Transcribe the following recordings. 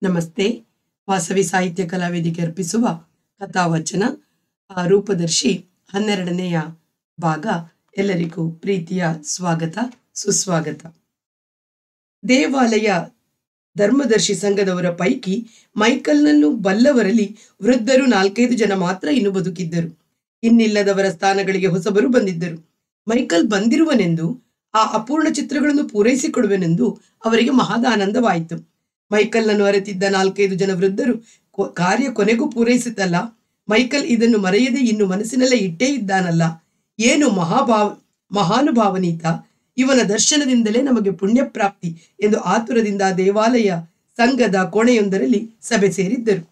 ನಮಸ್ತೆ ವಾಸವಿ ಸಾಹಿತ್ಯ ಕಲಾವೇದಿಕೆ ಅರ್ಪಿಸುವ ಕಥಾವಚನ ಆ, ರೂಪದರ್ಶಿ ಹನ್ನೆರಡನೆಯ ಭಾಗ ಎಲ್ಲರಿಗೂ ಪ್ರೀತಿಯ ಸ್ವಾಗತ ಸುಸ್ವಾಗತ ದೇವಾಲಯ ಧರ್ಮದರ್ಶಿ ಸಂಘದವರ ಪೈಕಿ ಮೈಕಲ್ನನ್ನು ಬಲ್ಲವರಲ್ಲಿ ವೃದ್ಧರು ನಾಲ್ಕೈದು ಜನ ಮಾತ್ರ ಇನ್ನು ಬದುಕಿದ್ದರು ಇನ್ನಿಲ್ಲದವರ ಸ್ಥಾನಗಳಿಗೆ ಹೊಸಬರು ಬಂದಿದ್ದರು ಮೈಕಲ್ ಬಂದಿರುವನೆಂದು ಆ ಅಪೂರ್ಣ ಚಿತ್ರಗಳನ್ನು ಪೂರೈಸಿಕೊಡುವೆನೆಂದು ಅವರಿಗೆ ಮಹದಾನಂದವಾಯಿತು ಮೈಕಲ್ನನ್ನು ಅರೆತಿದ್ದ ನಾಲ್ಕೈದು ಜನ ವೃದ್ಧರು ಕೊ- ಕಾರ್ಯ ಕೊನೆಗೂ ಪೂರೈಸಿತಲ್ಲ ಮೈಕಲ್ ಇದನ್ನು ಮರೆಯದೆ ಇನ್ನು ಮನಸ್ಸಿನಲ್ಲೇ ಇಟ್ಟೇ ಇದ್ದಾನಲ್ಲ ಏನು ಮಹಾಭಾವ ಮಹಾನುಭಾವನೀತ ಇವನ ದರ್ಶನದಿಂದಲೇ ನಮಗೆ ಪುಣ್ಯ ಪ್ರಾಪ್ತಿ ಎಂದು ಆತುರದಿಂದ ದೇವಾಲಯ ಸಂಘದ ಕೋಣೆಯೊಂದರಲ್ಲಿ ಸಭೆ ಸೇರಿದ್ದರು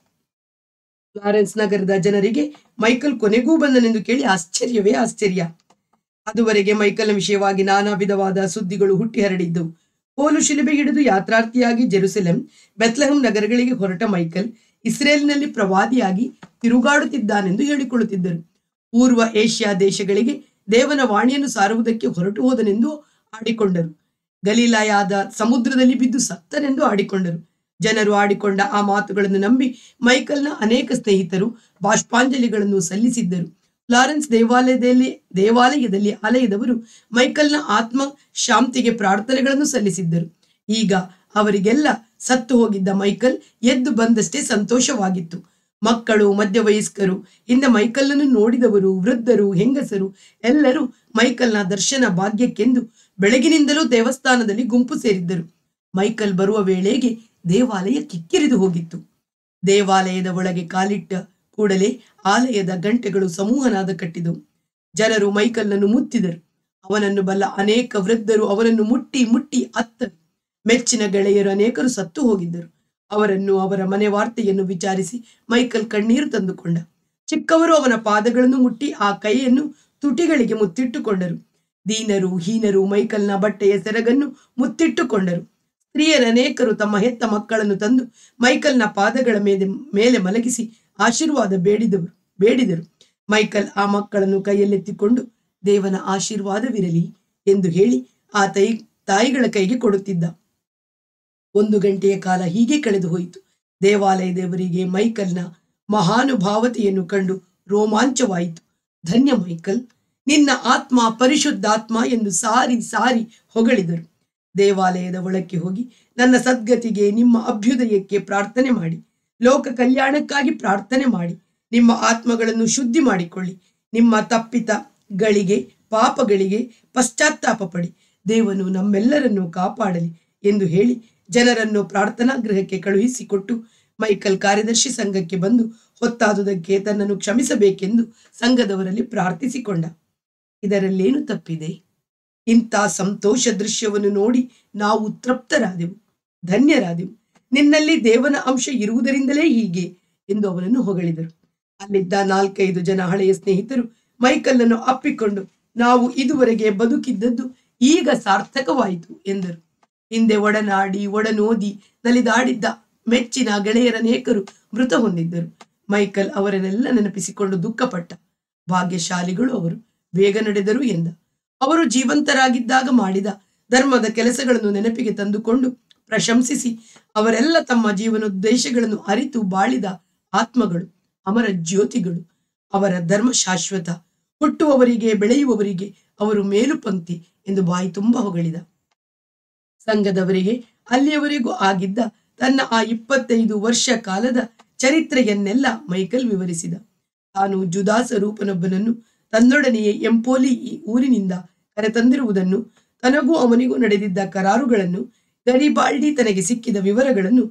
ಫ್ಲಾರೆನ್ಸ್ ನಗರದ ಜನರಿಗೆ ಮೈಕಲ್ ಕೊನೆಗೂ ಬಂದನೆಂದು ಕೇಳಿ ಆಶ್ಚರ್ಯವೇ ಆಶ್ಚರ್ಯ ಅದುವರೆಗೆ ಮೈಕಲ್ನ ವಿಷಯವಾಗಿ ನಾನಾ ವಿಧವಾದ ಸುದ್ದಿಗಳು ಹುಟ್ಟಿ ಹರಡಿದ್ದವು ಕೋಲು ಶಿಲುಬೆ ಹಿಡಿದು ಯಾತ್ರಾರ್ಥಿಯಾಗಿ ಜೆರುಸಲೆಂ ಬೆತ್ಲೆಹಂ ನಗರಗಳಿಗೆ ಹೊರಟ ಮೈಕಲ್ ಇಸ್ರೇಲ್ನಲ್ಲಿ ಪ್ರವಾದಿಯಾಗಿ ತಿರುಗಾಡುತ್ತಿದ್ದಾನೆಂದು ಹೇಳಿಕೊಳ್ಳುತ್ತಿದ್ದರು ಪೂರ್ವ ಏಷ್ಯಾ ದೇಶಗಳಿಗೆ ದೇವನ ವಾಣಿಯನ್ನು ಸಾರುವುದಕ್ಕೆ ಹೊರಟು ಹೋದನೆಂದು ಆಡಿಕೊಂಡರು ಗಲೀಲಾಯಾದ ಸಮುದ್ರದಲ್ಲಿ ಬಿದ್ದು ಸತ್ತನೆಂದು ಆಡಿಕೊಂಡರು ಜನರು ಆಡಿಕೊಂಡ ಆ ಮಾತುಗಳನ್ನು ನಂಬಿ ಮೈಕಲ್ನ ಅನೇಕ ಸ್ನೇಹಿತರು ಬಾಷ್ಪಾಂಜಲಿಗಳನ್ನು ಸಲ್ಲಿಸಿದ್ದರು ಫ್ಲಾರೆನ್ಸ್ ದೇವಾಲಯದಲ್ಲಿ ದೇವಾಲಯದಲ್ಲಿ ಆಲಯದವರು ಮೈಕಲ್ನ ಆತ್ಮ ಶಾಂತಿಗೆ ಪ್ರಾರ್ಥನೆಗಳನ್ನು ಸಲ್ಲಿಸಿದ್ದರು ಈಗ ಅವರಿಗೆಲ್ಲ ಸತ್ತು ಹೋಗಿದ್ದ ಮೈಕಲ್ ಎದ್ದು ಬಂದಷ್ಟೇ ಸಂತೋಷವಾಗಿತ್ತು ಮಕ್ಕಳು ಮಧ್ಯವಯಸ್ಕರು ಹಿಂದೆ ಮೈಕಲ್ನನ್ನು ನೋಡಿದವರು ವೃದ್ಧರು ಹೆಂಗಸರು ಎಲ್ಲರೂ ಮೈಕಲ್ನ ದರ್ಶನ ಭಾಗ್ಯಕ್ಕೆಂದು ಬೆಳಗಿನಿಂದಲೂ ದೇವಸ್ಥಾನದಲ್ಲಿ ಗುಂಪು ಸೇರಿದ್ದರು ಮೈಕಲ್ ಬರುವ ವೇಳೆಗೆ ದೇವಾಲಯ ಕಿಕ್ಕಿರಿದು ಹೋಗಿತ್ತು ದೇವಾಲಯದ ಒಳಗೆ ಕಾಲಿಟ್ಟ ಕೂಡಲೇ ಆಲಯದ ಗಂಟೆಗಳು ಸಮೂಹನಾದ ಕಟ್ಟಿದವು ಜನರು ಮೈಕಲ್ನನ್ನು ಮುತ್ತಿದರು ಅವನನ್ನು ಬಲ್ಲ ಅನೇಕ ವೃದ್ಧರು ಅವನನ್ನು ಮುಟ್ಟಿ ಮುಟ್ಟಿ ಅತ್ತರು ಮೆಚ್ಚಿನ ಗೆಳೆಯರು ಅನೇಕರು ಸತ್ತು ಹೋಗಿದ್ದರು ಅವರನ್ನು ಅವರ ಮನೆ ವಾರ್ತೆಯನ್ನು ವಿಚಾರಿಸಿ ಮೈಕಲ್ ಕಣ್ಣೀರು ತಂದುಕೊಂಡ ಚಿಕ್ಕವರು ಅವನ ಪಾದಗಳನ್ನು ಮುಟ್ಟಿ ಆ ಕೈಯನ್ನು ತುಟಿಗಳಿಗೆ ಮುತ್ತಿಟ್ಟುಕೊಂಡರು ದೀನರು ಹೀನರು ಮೈಕಲ್ನ ಬಟ್ಟೆಯ ಸೆರಗನ್ನು ಮುತ್ತಿಟ್ಟುಕೊಂಡರು ಸ್ತ್ರೀಯರನೇಕರು ತಮ್ಮ ಹೆತ್ತ ಮಕ್ಕಳನ್ನು ತಂದು ಮೈಕಲ್ನ ಪಾದಗಳ ಮೇಲೆ ಮೇಲೆ ಮಲಗಿಸಿ ಆಶೀರ್ವಾದ ಬೇಡಿದವರು ಬೇಡಿದರು ಮೈಕಲ್ ಆ ಮಕ್ಕಳನ್ನು ಕೈಯಲ್ಲೆತ್ತಿಕೊಂಡು ದೇವನ ಆಶೀರ್ವಾದವಿರಲಿ ಎಂದು ಹೇಳಿ ಆ ತೈ ತಾಯಿಗಳ ಕೈಗೆ ಕೊಡುತ್ತಿದ್ದ ಒಂದು ಗಂಟೆಯ ಕಾಲ ಹೀಗೆ ಕಳೆದು ಹೋಯಿತು ದೇವಾಲಯ ದೇವರಿಗೆ ಮೈಕಲ್ನ ಮಹಾನುಭಾವತೆಯನ್ನು ಕಂಡು ರೋಮಾಂಚವಾಯಿತು ಧನ್ಯ ಮೈಕಲ್ ನಿನ್ನ ಆತ್ಮ ಪರಿಶುದ್ಧಾತ್ಮ ಎಂದು ಸಾರಿ ಸಾರಿ ಹೊಗಳಿದರು ದೇವಾಲಯದ ಒಳಕ್ಕೆ ಹೋಗಿ ನನ್ನ ಸದ್ಗತಿಗೆ ನಿಮ್ಮ ಅಭ್ಯುದಯಕ್ಕೆ ಪ್ರಾರ್ಥನೆ ಮಾಡಿ ಲೋಕ ಕಲ್ಯಾಣಕ್ಕಾಗಿ ಪ್ರಾರ್ಥನೆ ಮಾಡಿ ನಿಮ್ಮ ಆತ್ಮಗಳನ್ನು ಶುದ್ಧಿ ಮಾಡಿಕೊಳ್ಳಿ ನಿಮ್ಮ ತಪ್ಪಿತಗಳಿಗೆ ಪಾಪಗಳಿಗೆ ಪಶ್ಚಾತ್ತಾಪ ಪಡಿ ದೇವನು ನಮ್ಮೆಲ್ಲರನ್ನು ಕಾಪಾಡಲಿ ಎಂದು ಹೇಳಿ ಜನರನ್ನು ಪ್ರಾರ್ಥನಾ ಗೃಹಕ್ಕೆ ಕಳುಹಿಸಿಕೊಟ್ಟು ಮೈಕಲ್ ಕಾರ್ಯದರ್ಶಿ ಸಂಘಕ್ಕೆ ಬಂದು ಹೊತ್ತಾದುದಕ್ಕೆ ತನ್ನನ್ನು ಕ್ಷಮಿಸಬೇಕೆಂದು ಸಂಘದವರಲ್ಲಿ ಪ್ರಾರ್ಥಿಸಿಕೊಂಡ ಇದರಲ್ಲೇನು ತಪ್ಪಿದೆ ಇಂಥ ಸಂತೋಷ ದೃಶ್ಯವನ್ನು ನೋಡಿ ನಾವು ತೃಪ್ತರಾದೆವು ಧನ್ಯರಾದೆವು ನಿನ್ನಲ್ಲಿ ದೇವನ ಅಂಶ ಇರುವುದರಿಂದಲೇ ಹೀಗೆ ಎಂದು ಅವನನ್ನು ಹೊಗಳಿದರು ಅಲ್ಲಿದ್ದ ನಾಲ್ಕೈದು ಜನ ಹಳೆಯ ಸ್ನೇಹಿತರು ಮೈಕಲ್ಲನ್ನು ಅಪ್ಪಿಕೊಂಡು ನಾವು ಇದುವರೆಗೆ ಬದುಕಿದ್ದದ್ದು ಈಗ ಸಾರ್ಥಕವಾಯಿತು ಎಂದರು ಹಿಂದೆ ಒಡನಾಡಿ ಒಡನೋದಿ ನಲಿದಾಡಿದ್ದ ಮೆಚ್ಚಿನ ಗೆಳೆಯರನೇಕರು ಮೃತ ಹೊಂದಿದ್ದರು ಮೈಕಲ್ ಅವರನ್ನೆಲ್ಲ ನೆನಪಿಸಿಕೊಂಡು ದುಃಖಪಟ್ಟ ಭಾಗ್ಯಶಾಲಿಗಳು ಅವರು ಬೇಗ ನಡೆದರು ಎಂದ ಅವರು ಜೀವಂತರಾಗಿದ್ದಾಗ ಮಾಡಿದ ಧರ್ಮದ ಕೆಲಸಗಳನ್ನು ನೆನಪಿಗೆ ತಂದುಕೊಂಡು ಪ್ರಶಂಸಿಸಿ ಅವರೆಲ್ಲ ತಮ್ಮ ಜೀವನೋದ್ದೇಶಗಳನ್ನು ಅರಿತು ಬಾಳಿದ ಆತ್ಮಗಳು ಅಮರ ಜ್ಯೋತಿಗಳು ಅವರ ಧರ್ಮ ಶಾಶ್ವತ ಹುಟ್ಟುವವರಿಗೆ ಬೆಳೆಯುವವರಿಗೆ ಅವರು ಮೇಲು ಪಂಕ್ತಿ ಎಂದು ಬಾಯಿ ತುಂಬ ಹೊಗಳಿದ ಸಂಘದವರಿಗೆ ಅಲ್ಲಿಯವರೆಗೂ ಆಗಿದ್ದ ತನ್ನ ಆ ಇಪ್ಪತ್ತೈದು ವರ್ಷ ಕಾಲದ ಚರಿತ್ರೆಯನ್ನೆಲ್ಲ ಮೈಕಲ್ ವಿವರಿಸಿದ ತಾನು ಜುದಾಸ ರೂಪನೊಬ್ಬನನ್ನು ತನ್ನೊಡನೆಯೇ ಎಂಪೋಲಿ ಈ ಊರಿನಿಂದ ಕರೆತಂದಿರುವುದನ್ನು ತನಗೂ ಅವನಿಗೂ ನಡೆದಿದ್ದ ಕರಾರುಗಳನ್ನು ಗರಿಬಾಲ್ಡಿ ತನಗೆ ಸಿಕ್ಕಿದ ವಿವರಗಳನ್ನು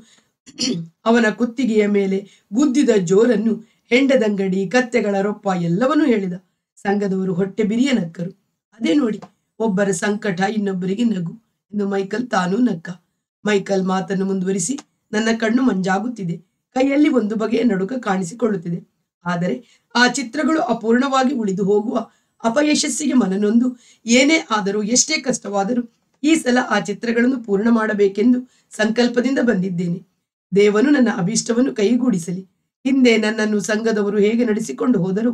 ಅವನ ಕುತ್ತಿಗೆಯ ಮೇಲೆ ಗುದ್ದಿದ ಜೋರನ್ನು ಹೆಂಡದಂಗಡಿ ಕತ್ತೆಗಳ ರೊಪ್ಪ ಎಲ್ಲವನ್ನೂ ಹೇಳಿದ ಸಂಘದವರು ಹೊಟ್ಟೆ ಬಿರಿಯ ನಕ್ಕರು ಅದೇ ನೋಡಿ ಒಬ್ಬರ ಸಂಕಟ ಇನ್ನೊಬ್ಬರಿಗೆ ನಗು ಎಂದು ಮೈಕಲ್ ತಾನೂ ನಕ್ಕ ಮೈಕಲ್ ಮಾತನ್ನು ಮುಂದುವರಿಸಿ ನನ್ನ ಕಣ್ಣು ಮಂಜಾಗುತ್ತಿದೆ ಕೈಯಲ್ಲಿ ಒಂದು ಬಗೆಯ ನಡುಕ ಕಾಣಿಸಿಕೊಳ್ಳುತ್ತಿದೆ ಆದರೆ ಆ ಚಿತ್ರಗಳು ಅಪೂರ್ಣವಾಗಿ ಉಳಿದು ಹೋಗುವ ಅಪಯಶಸ್ಸಿಗೆ ಮನನೊಂದು ಏನೇ ಆದರೂ ಎಷ್ಟೇ ಕಷ್ಟವಾದರೂ ಈ ಸಲ ಆ ಚಿತ್ರಗಳನ್ನು ಪೂರ್ಣ ಮಾಡಬೇಕೆಂದು ಸಂಕಲ್ಪದಿಂದ ಬಂದಿದ್ದೇನೆ ದೇವನು ನನ್ನ ಅಭೀಷ್ಟವನ್ನು ಕೈಗೂಡಿಸಲಿ ಹಿಂದೆ ನನ್ನನ್ನು ಸಂಘದವರು ಹೇಗೆ ನಡೆಸಿಕೊಂಡು ಹೋದರು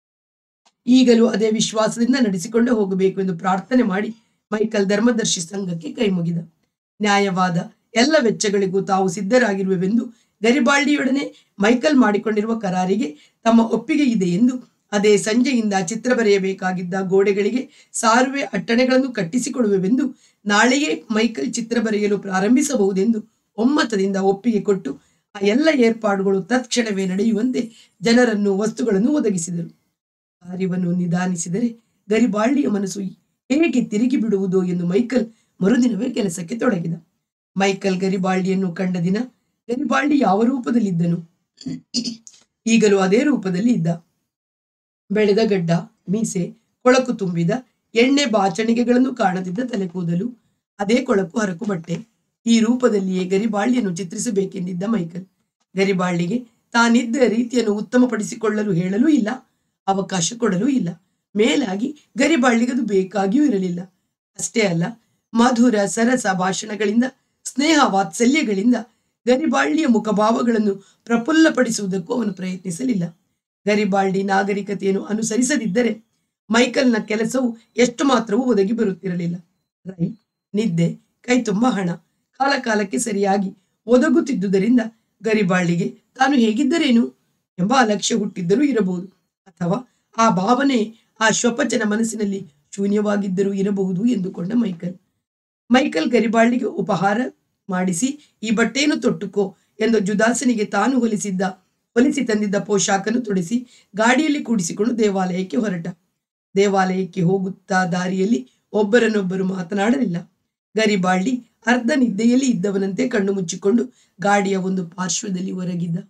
ಈಗಲೂ ಅದೇ ವಿಶ್ವಾಸದಿಂದ ನಡೆಸಿಕೊಂಡು ಹೋಗಬೇಕು ಎಂದು ಪ್ರಾರ್ಥನೆ ಮಾಡಿ ಮೈಕಲ್ ಧರ್ಮದರ್ಶಿ ಸಂಘಕ್ಕೆ ಕೈ ಮುಗಿದ ನ್ಯಾಯವಾದ ಎಲ್ಲ ವೆಚ್ಚಗಳಿಗೂ ತಾವು ಸಿದ್ಧರಾಗಿರುವೆವೆಂದು ಗರಿಬಾಲ್ಡಿಯೊಡನೆ ಮೈಕಲ್ ಮಾಡಿಕೊಂಡಿರುವ ಕರಾರಿಗೆ ತಮ್ಮ ಒಪ್ಪಿಗೆ ಇದೆ ಎಂದು ಅದೇ ಸಂಜೆಯಿಂದ ಚಿತ್ರ ಬರೆಯಬೇಕಾಗಿದ್ದ ಗೋಡೆಗಳಿಗೆ ಸಾರುವೆ ಅಟ್ಟಣೆಗಳನ್ನು ಕಟ್ಟಿಸಿಕೊಡುವೆವೆಂದು ನಾಳೆಯೇ ಮೈಕಲ್ ಚಿತ್ರ ಬರೆಯಲು ಪ್ರಾರಂಭಿಸಬಹುದೆಂದು ಒಮ್ಮತದಿಂದ ಒಪ್ಪಿಗೆ ಕೊಟ್ಟು ಆ ಎಲ್ಲ ಏರ್ಪಾಡುಗಳು ತತ್ಕ್ಷಣವೇ ನಡೆಯುವಂತೆ ಜನರನ್ನು ವಸ್ತುಗಳನ್ನು ಒದಗಿಸಿದರು ಕಾರ್ಯವನ್ನು ನಿಧಾನಿಸಿದರೆ ಗರಿಬಾಲ್ಡಿಯ ಮನಸ್ಸು ಹೇಗೆ ತಿರುಗಿ ಬಿಡುವುದು ಎಂದು ಮೈಕಲ್ ಮರುದಿನವೇ ಕೆಲಸಕ್ಕೆ ತೊಡಗಿದ ಮೈಕಲ್ ಗರಿಬಾಲ್ಡಿಯನ್ನು ಕಂಡ ದಿನ ಗರಿಬಾಲ್ಡಿ ಯಾವ ರೂಪದಲ್ಲಿದ್ದನು ಈಗಲೂ ಅದೇ ರೂಪದಲ್ಲಿ ಇದ್ದ ಬೆಳೆದ ಗಡ್ಡ ಮೀಸೆ ಕೊಳಕು ತುಂಬಿದ ಎಣ್ಣೆ ಬಾಚಣಿಗೆಗಳನ್ನು ಕಾಣದಿದ್ದ ತಲೆ ಕೂದಲು ಅದೇ ಕೊಳಕು ಹರಕು ಬಟ್ಟೆ ಈ ರೂಪದಲ್ಲಿಯೇ ಗರಿಬಾಳ್ಳಿಯನ್ನು ಚಿತ್ರಿಸಬೇಕೆಂದಿದ್ದ ಮೈಕಲ್ ಗರಿಬಾಳ್ಳಿಗೆ ತಾನಿದ್ದ ರೀತಿಯನ್ನು ಉತ್ತಮಪಡಿಸಿಕೊಳ್ಳಲು ಹೇಳಲೂ ಇಲ್ಲ ಅವಕಾಶ ಕೊಡಲೂ ಇಲ್ಲ ಮೇಲಾಗಿ ಗರಿಬಾಳ್ಳಿಗದು ಬೇಕಾಗಿಯೂ ಇರಲಿಲ್ಲ ಅಷ್ಟೇ ಅಲ್ಲ ಮಧುರ ಸರಸ ಭಾಷಣಗಳಿಂದ ಸ್ನೇಹ ವಾತ್ಸಲ್ಯಗಳಿಂದ ಗರಿಬಾಳ್ಳಿಯ ಮುಖಭಾವಗಳನ್ನು ಪ್ರಫುಲ್ಲಪಡಿಸುವುದಕ್ಕೂ ಅವನು ಪ್ರಯತ್ನಿಸಲಿಲ್ಲ ಗರಿಬಾಲ್ಡಿ ನಾಗರಿಕತೆಯನ್ನು ಅನುಸರಿಸದಿದ್ದರೆ ಮೈಕಲ್ನ ಕೆಲಸವು ಎಷ್ಟು ಮಾತ್ರವೂ ಒದಗಿ ಬರುತ್ತಿರಲಿಲ್ಲ ರೈ ನಿದ್ದೆ ಕೈ ತುಂಬ ಹಣ ಕಾಲ ಕಾಲಕ್ಕೆ ಸರಿಯಾಗಿ ಒದಗುತ್ತಿದ್ದುದರಿಂದ ಗರಿಬಾಳ್ಳಿಗೆ ತಾನು ಹೇಗಿದ್ದರೇನು ಎಂಬ ಅಲಕ್ಷ್ಯ ಹುಟ್ಟಿದ್ದರೂ ಇರಬಹುದು ಅಥವಾ ಆ ಭಾವನೆ ಆ ಶ್ವಪಚನ ಮನಸ್ಸಿನಲ್ಲಿ ಶೂನ್ಯವಾಗಿದ್ದರೂ ಇರಬಹುದು ಎಂದುಕೊಂಡ ಮೈಕಲ್ ಮೈಕಲ್ ಗರಿಬಾಳ್ಳಿಗೆ ಉಪಹಾರ ಮಾಡಿಸಿ ಈ ಬಟ್ಟೆಯನ್ನು ತೊಟ್ಟುಕೋ ಎಂದು ಜುದಾಸನಿಗೆ ತಾನು ಹೊಲಿಸಿದ್ದ ಹೊಲಿಸಿ ತಂದಿದ್ದ ಪೋಷಾಕನ್ನು ತೊಡಿಸಿ ಗಾಡಿಯಲ್ಲಿ ಕೂಡಿಸಿಕೊಂಡು ದೇವಾಲಯಕ್ಕೆ ಹೊರಟ ದೇವಾಲಯಕ್ಕೆ ಹೋಗುತ್ತಾ ದಾರಿಯಲ್ಲಿ ಒಬ್ಬರನ್ನೊಬ್ಬರು ಮಾತನಾಡಲಿಲ್ಲ ಗರಿಬಾಳ್ಡಿ ಅರ್ಧ ನಿದ್ದೆಯಲ್ಲಿ ಇದ್ದವನಂತೆ ಕಣ್ಣು ಮುಚ್ಚಿಕೊಂಡು ಗಾಡಿಯ ಒಂದು ಪಾರ್ಶ್ವದಲ್ಲಿ ಹೊರಗಿದ್ದ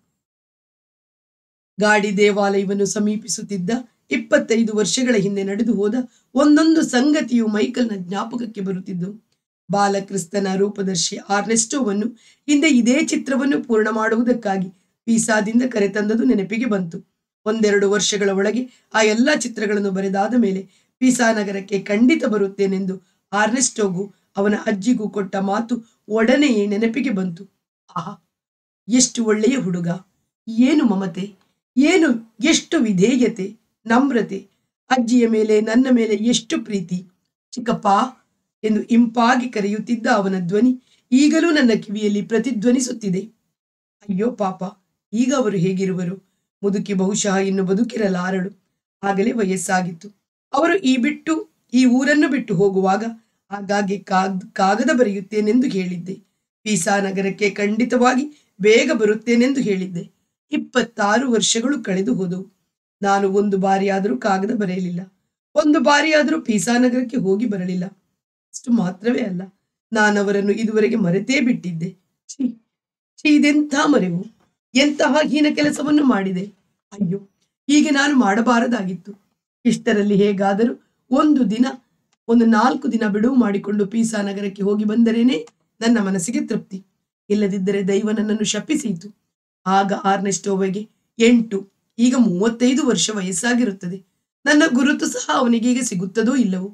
ಗಾಡಿ ದೇವಾಲಯವನ್ನು ಸಮೀಪಿಸುತ್ತಿದ್ದ ಇಪ್ಪತ್ತೈದು ವರ್ಷಗಳ ಹಿಂದೆ ನಡೆದು ಹೋದ ಒಂದೊಂದು ಸಂಗತಿಯು ಮೈಕಲ್ನ ಜ್ಞಾಪಕಕ್ಕೆ ಬರುತ್ತಿದ್ದು ಬಾಲಕ್ರಿಸ್ತನ ರೂಪದರ್ಶಿ ಆರ್ನೆಸ್ಟೋವನ್ನು ಹಿಂದೆ ಇದೇ ಚಿತ್ರವನ್ನು ಪೂರ್ಣ ಮಾಡುವುದಕ್ಕಾಗಿ ಪೀಸಾದಿಂದ ಕರೆತಂದದು ನೆನಪಿಗೆ ಬಂತು ಒಂದೆರಡು ವರ್ಷಗಳ ಒಳಗೆ ಆ ಎಲ್ಲಾ ಚಿತ್ರಗಳನ್ನು ಬರೆದಾದ ಮೇಲೆ ಪೀಸಾ ನಗರಕ್ಕೆ ಖಂಡಿತ ಬರುತ್ತೇನೆಂದು ಆರ್ನೆಸ್ಟೋಗೂ ಅವನ ಅಜ್ಜಿಗೂ ಕೊಟ್ಟ ಮಾತು ಒಡನೆಯೇ ನೆನಪಿಗೆ ಬಂತು ಆಹಾ ಎಷ್ಟು ಒಳ್ಳೆಯ ಹುಡುಗ ಏನು ಮಮತೆ ಏನು ಎಷ್ಟು ವಿಧೇಯತೆ ನಮ್ರತೆ ಅಜ್ಜಿಯ ಮೇಲೆ ನನ್ನ ಮೇಲೆ ಎಷ್ಟು ಪ್ರೀತಿ ಚಿಕ್ಕಪ್ಪ ಎಂದು ಇಂಪಾಗಿ ಕರೆಯುತ್ತಿದ್ದ ಅವನ ಧ್ವನಿ ಈಗಲೂ ನನ್ನ ಕಿವಿಯಲ್ಲಿ ಪ್ರತಿಧ್ವನಿಸುತ್ತಿದೆ ಅಯ್ಯೋ ಪಾಪ ಈಗ ಅವರು ಹೇಗಿರುವರು ಮುದುಕಿ ಬಹುಶಃ ಇನ್ನು ಬದುಕಿರಲಾರಳು ಆಗಲೇ ವಯಸ್ಸಾಗಿತ್ತು ಅವರು ಈ ಬಿಟ್ಟು ಈ ಊರನ್ನು ಬಿಟ್ಟು ಹೋಗುವಾಗ ಆಗಾಗ್ಗೆ ಕಾಗ್ ಕಾಗದ ಬರೆಯುತ್ತೇನೆಂದು ಹೇಳಿದ್ದೆ ಪೀಸಾ ನಗರಕ್ಕೆ ಖಂಡಿತವಾಗಿ ಬೇಗ ಬರುತ್ತೇನೆಂದು ಹೇಳಿದ್ದೆ ಇಪ್ಪತ್ತಾರು ವರ್ಷಗಳು ಕಳೆದು ಹೋದವು ನಾನು ಒಂದು ಬಾರಿಯಾದರೂ ಕಾಗದ ಬರೆಯಲಿಲ್ಲ ಒಂದು ಬಾರಿಯಾದರೂ ಪೀಸಾ ನಗರಕ್ಕೆ ಹೋಗಿ ಬರಲಿಲ್ಲ ಅಷ್ಟು ಮಾತ್ರವೇ ಅಲ್ಲ ನಾನವರನ್ನು ಇದುವರೆಗೆ ಮರೆತೇ ಬಿಟ್ಟಿದ್ದೆ ಛೀ ಛೀ ಇದೆಂಥ ಮರೆವು ಎಂತಹ ಹೀನ ಕೆಲಸವನ್ನು ಮಾಡಿದೆ ಅಯ್ಯೋ ಹೀಗೆ ನಾನು ಮಾಡಬಾರದಾಗಿತ್ತು ಇಷ್ಟರಲ್ಲಿ ಹೇಗಾದರೂ ಒಂದು ದಿನ ಒಂದು ನಾಲ್ಕು ದಿನ ಬಿಡುವು ಮಾಡಿಕೊಂಡು ಪೀಸಾ ನಗರಕ್ಕೆ ಹೋಗಿ ಬಂದರೇನೆ ನನ್ನ ಮನಸ್ಸಿಗೆ ತೃಪ್ತಿ ಇಲ್ಲದಿದ್ದರೆ ದೈವ ನನ್ನನ್ನು ಶಪಿಸಿತು ಆಗ ಆರ್ನೆಸ್ಟೋವೆಗೆ ಎಂಟು ಈಗ ಮೂವತ್ತೈದು ವರ್ಷ ವಯಸ್ಸಾಗಿರುತ್ತದೆ ನನ್ನ ಗುರುತು ಸಹ ಅವನಿಗೆ ಈಗ ಸಿಗುತ್ತದೋ ಇಲ್ಲವೋ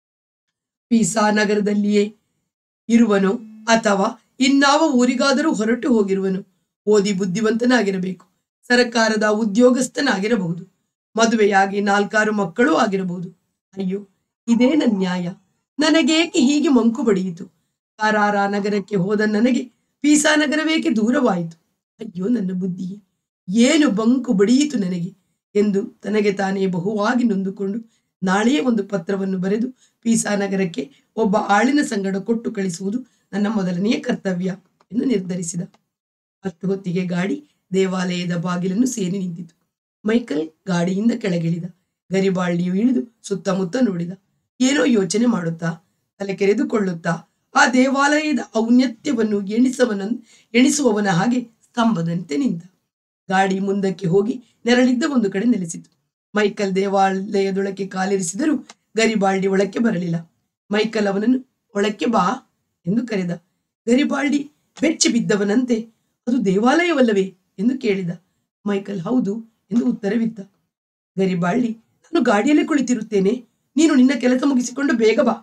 ಪೀಸಾ ನಗರದಲ್ಲಿಯೇ ಇರುವನೋ ಅಥವಾ ಇನ್ನಾವ ಊರಿಗಾದರೂ ಹೊರಟು ಹೋಗಿರುವನು ಓದಿ ಬುದ್ಧಿವಂತನಾಗಿರಬೇಕು ಸರಕಾರದ ಉದ್ಯೋಗಸ್ಥನಾಗಿರಬಹುದು ಮದುವೆಯಾಗಿ ನಾಲ್ಕಾರು ಮಕ್ಕಳೂ ಆಗಿರಬಹುದು ಅಯ್ಯೋ ಇದೇನ ನ್ಯಾಯ ನನಗೇಕೆ ಹೀಗೆ ಮಂಕು ಬಡಿಯಿತು ಕಾರಾರ ನಗರಕ್ಕೆ ಹೋದ ನನಗೆ ಪೀಸಾ ನಗರವೇಕೆ ದೂರವಾಯಿತು ಅಯ್ಯೋ ನನ್ನ ಬುದ್ಧಿಯೇ ಏನು ಬಂಕು ಬಡಿಯಿತು ನನಗೆ ಎಂದು ತನಗೆ ತಾನೇ ಬಹುವಾಗಿ ನೊಂದುಕೊಂಡು ನಾಳೆಯೇ ಒಂದು ಪತ್ರವನ್ನು ಬರೆದು ಪೀಸಾ ನಗರಕ್ಕೆ ಒಬ್ಬ ಆಳಿನ ಸಂಗಡ ಕೊಟ್ಟು ಕಳಿಸುವುದು ನನ್ನ ಮೊದಲನೆಯ ಕರ್ತವ್ಯ ಎಂದು ನಿರ್ಧರಿಸಿದ ಹತ್ತು ಹೊತ್ತಿಗೆ ಗಾಡಿ ದೇವಾಲಯದ ಬಾಗಿಲನ್ನು ಸೇರಿ ನಿಂತಿತು ಮೈಕಲ್ ಗಾಡಿಯಿಂದ ಕೆಳಗಿಳಿದ ಗರಿಬಾಳ್ಡಿಯು ಇಳಿದು ಸುತ್ತಮುತ್ತ ನೋಡಿದ ಏನೋ ಯೋಚನೆ ಮಾಡುತ್ತಾ ತಲೆ ಕೆರೆದುಕೊಳ್ಳುತ್ತಾ ಆ ದೇವಾಲಯದ ಔನ್ನತ್ಯವನ್ನು ಎಣಿಸವನ ಎಣಿಸುವವನ ಹಾಗೆ ಸ್ತಂಭದಂತೆ ನಿಂತ ಗಾಡಿ ಮುಂದಕ್ಕೆ ಹೋಗಿ ನೆರಳಿದ್ದ ಒಂದು ಕಡೆ ನೆಲೆಸಿತು ಮೈಕಲ್ ದೇವಾಲಯದೊಳಕ್ಕೆ ಕಾಲಿರಿಸಿದರೂ ಗರಿಬಾಳ್ಡಿ ಒಳಕ್ಕೆ ಬರಲಿಲ್ಲ ಮೈಕಲ್ ಅವನನ್ನು ಒಳಕ್ಕೆ ಬಾ ಎಂದು ಕರೆದ ಗರಿಬಾಳ್ಡಿ ಬೆಚ್ಚಿ ಬಿದ್ದವನಂತೆ ಅದು ದೇವಾಲಯವಲ್ಲವೇ ಎಂದು ಕೇಳಿದ ಮೈಕಲ್ ಹೌದು ಎಂದು ಉತ್ತರವಿತ್ತ ಗರಿಬಾಳ್ಡಿ ನಾನು ಗಾಡಿಯಲ್ಲೇ ಕುಳಿತಿರುತ್ತೇನೆ ನೀನು ನಿನ್ನ ಕೆಲಸ ಮುಗಿಸಿಕೊಂಡು ಬೇಗ ಬಾ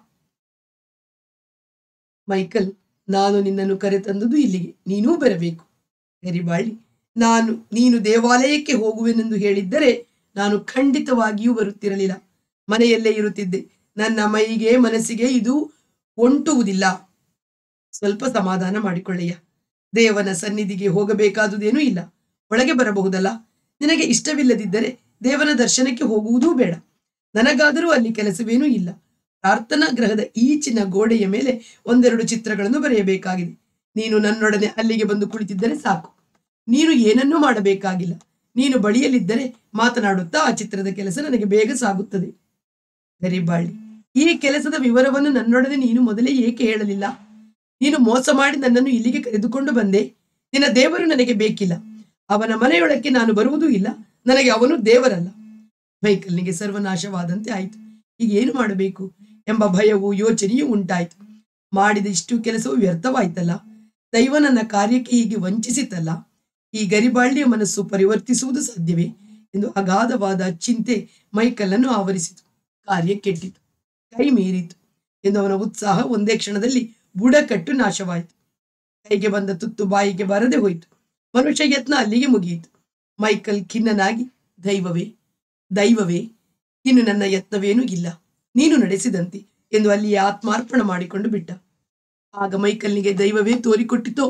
ಮೈಕಲ್ ನಾನು ನಿನ್ನನ್ನು ಕರೆತಂದುದು ಇಲ್ಲಿಗೆ ನೀನೂ ಬರಬೇಕು ಗರಿಬಾಳ್ಡಿ ನಾನು ನೀನು ದೇವಾಲಯಕ್ಕೆ ಹೋಗುವೆನೆಂದು ಹೇಳಿದ್ದರೆ ನಾನು ಖಂಡಿತವಾಗಿಯೂ ಬರುತ್ತಿರಲಿಲ್ಲ ಮನೆಯಲ್ಲೇ ಇರುತ್ತಿದ್ದೆ ನನ್ನ ಮೈಗೆ ಮನಸ್ಸಿಗೆ ಇದು ಒಂಟುವುದಿಲ್ಲ ಸ್ವಲ್ಪ ಸಮಾಧಾನ ಮಾಡಿಕೊಳ್ಳಯ್ಯ ದೇವನ ಸನ್ನಿಧಿಗೆ ಹೋಗಬೇಕಾದುದೇನೂ ಇಲ್ಲ ಒಳಗೆ ಬರಬಹುದಲ್ಲ ನಿನಗೆ ಇಷ್ಟವಿಲ್ಲದಿದ್ದರೆ ದೇವನ ದರ್ಶನಕ್ಕೆ ಹೋಗುವುದೂ ಬೇಡ ನನಗಾದರೂ ಅಲ್ಲಿ ಕೆಲಸವೇನೂ ಇಲ್ಲ ಪ್ರಾರ್ಥನಾ ಗ್ರಹದ ಈಚಿನ ಗೋಡೆಯ ಮೇಲೆ ಒಂದೆರಡು ಚಿತ್ರಗಳನ್ನು ಬರೆಯಬೇಕಾಗಿದೆ ನೀನು ನನ್ನೊಡನೆ ಅಲ್ಲಿಗೆ ಬಂದು ಕುಳಿತಿದ್ದರೆ ಸಾಕು ನೀನು ಏನನ್ನೂ ಮಾಡಬೇಕಾಗಿಲ್ಲ ನೀನು ಬಳಿಯಲ್ಲಿದ್ದರೆ ಮಾತನಾಡುತ್ತಾ ಆ ಚಿತ್ರದ ಕೆಲಸ ನನಗೆ ಬೇಗ ಸಾಗುತ್ತದೆ ಗರಿಬಾಳಿ ಈ ಕೆಲಸದ ವಿವರವನ್ನು ನನ್ನೊಡನೆ ನೀನು ಮೊದಲೇ ಏಕೆ ಹೇಳಲಿಲ್ಲ ನೀನು ಮೋಸ ಮಾಡಿ ನನ್ನನ್ನು ಇಲ್ಲಿಗೆ ಕರೆದುಕೊಂಡು ಬಂದೆ ನಿನ್ನ ದೇವರು ನನಗೆ ಬೇಕಿಲ್ಲ ಅವನ ಮನೆಯೊಳಕ್ಕೆ ನಾನು ಬರುವುದೂ ಇಲ್ಲ ನನಗೆ ಅವನು ದೇವರಲ್ಲ ಮೈಕಲ್ನಿಗೆ ಸರ್ವನಾಶವಾದಂತೆ ಆಯಿತು ಈಗ ಏನು ಮಾಡಬೇಕು ಎಂಬ ಭಯವೂ ಯೋಚನೆಯೂ ಉಂಟಾಯಿತು ಮಾಡಿದ ಇಷ್ಟು ಕೆಲಸವು ವ್ಯರ್ಥವಾಯ್ತಲ್ಲ ದೈವ ನನ್ನ ಕಾರ್ಯಕ್ಕೆ ಹೀಗೆ ವಂಚಿಸಿತಲ್ಲ ಈ ಗರಿಬಾಳ್ಳಿಯ ಮನಸ್ಸು ಪರಿವರ್ತಿಸುವುದು ಸಾಧ್ಯವೇ ಎಂದು ಅಗಾಧವಾದ ಚಿಂತೆ ಮೈಕಲ್ಲನ್ನು ಆವರಿಸಿತು ಕಾರ್ಯ ಕೆಟ್ಟಿತು ಕೈ ಮೀರಿತು ಎಂದು ಅವನ ಉತ್ಸಾಹ ಒಂದೇ ಕ್ಷಣದಲ್ಲಿ ಬುಡಕಟ್ಟು ನಾಶವಾಯಿತು ಕೈಗೆ ಬಂದ ತುತ್ತು ಬಾಯಿಗೆ ಬರದೆ ಹೋಯಿತು ಮನುಷ್ಯ ಯತ್ನ ಅಲ್ಲಿಗೆ ಮುಗಿಯಿತು ಮೈಕಲ್ ಖಿನ್ನನಾಗಿ ದೈವವೇ ದೈವವೇ ಇನ್ನು ನನ್ನ ಯತ್ನವೇನೂ ಇಲ್ಲ ನೀನು ನಡೆಸಿದಂತೆ ಎಂದು ಅಲ್ಲಿಯೇ ಆತ್ಮಾರ್ಪಣ ಮಾಡಿಕೊಂಡು ಬಿಟ್ಟ ಆಗ ಮೈಕಲ್ನಿಗೆ ದೈವವೇ ತೋರಿಕೊಟ್ಟಿತೋ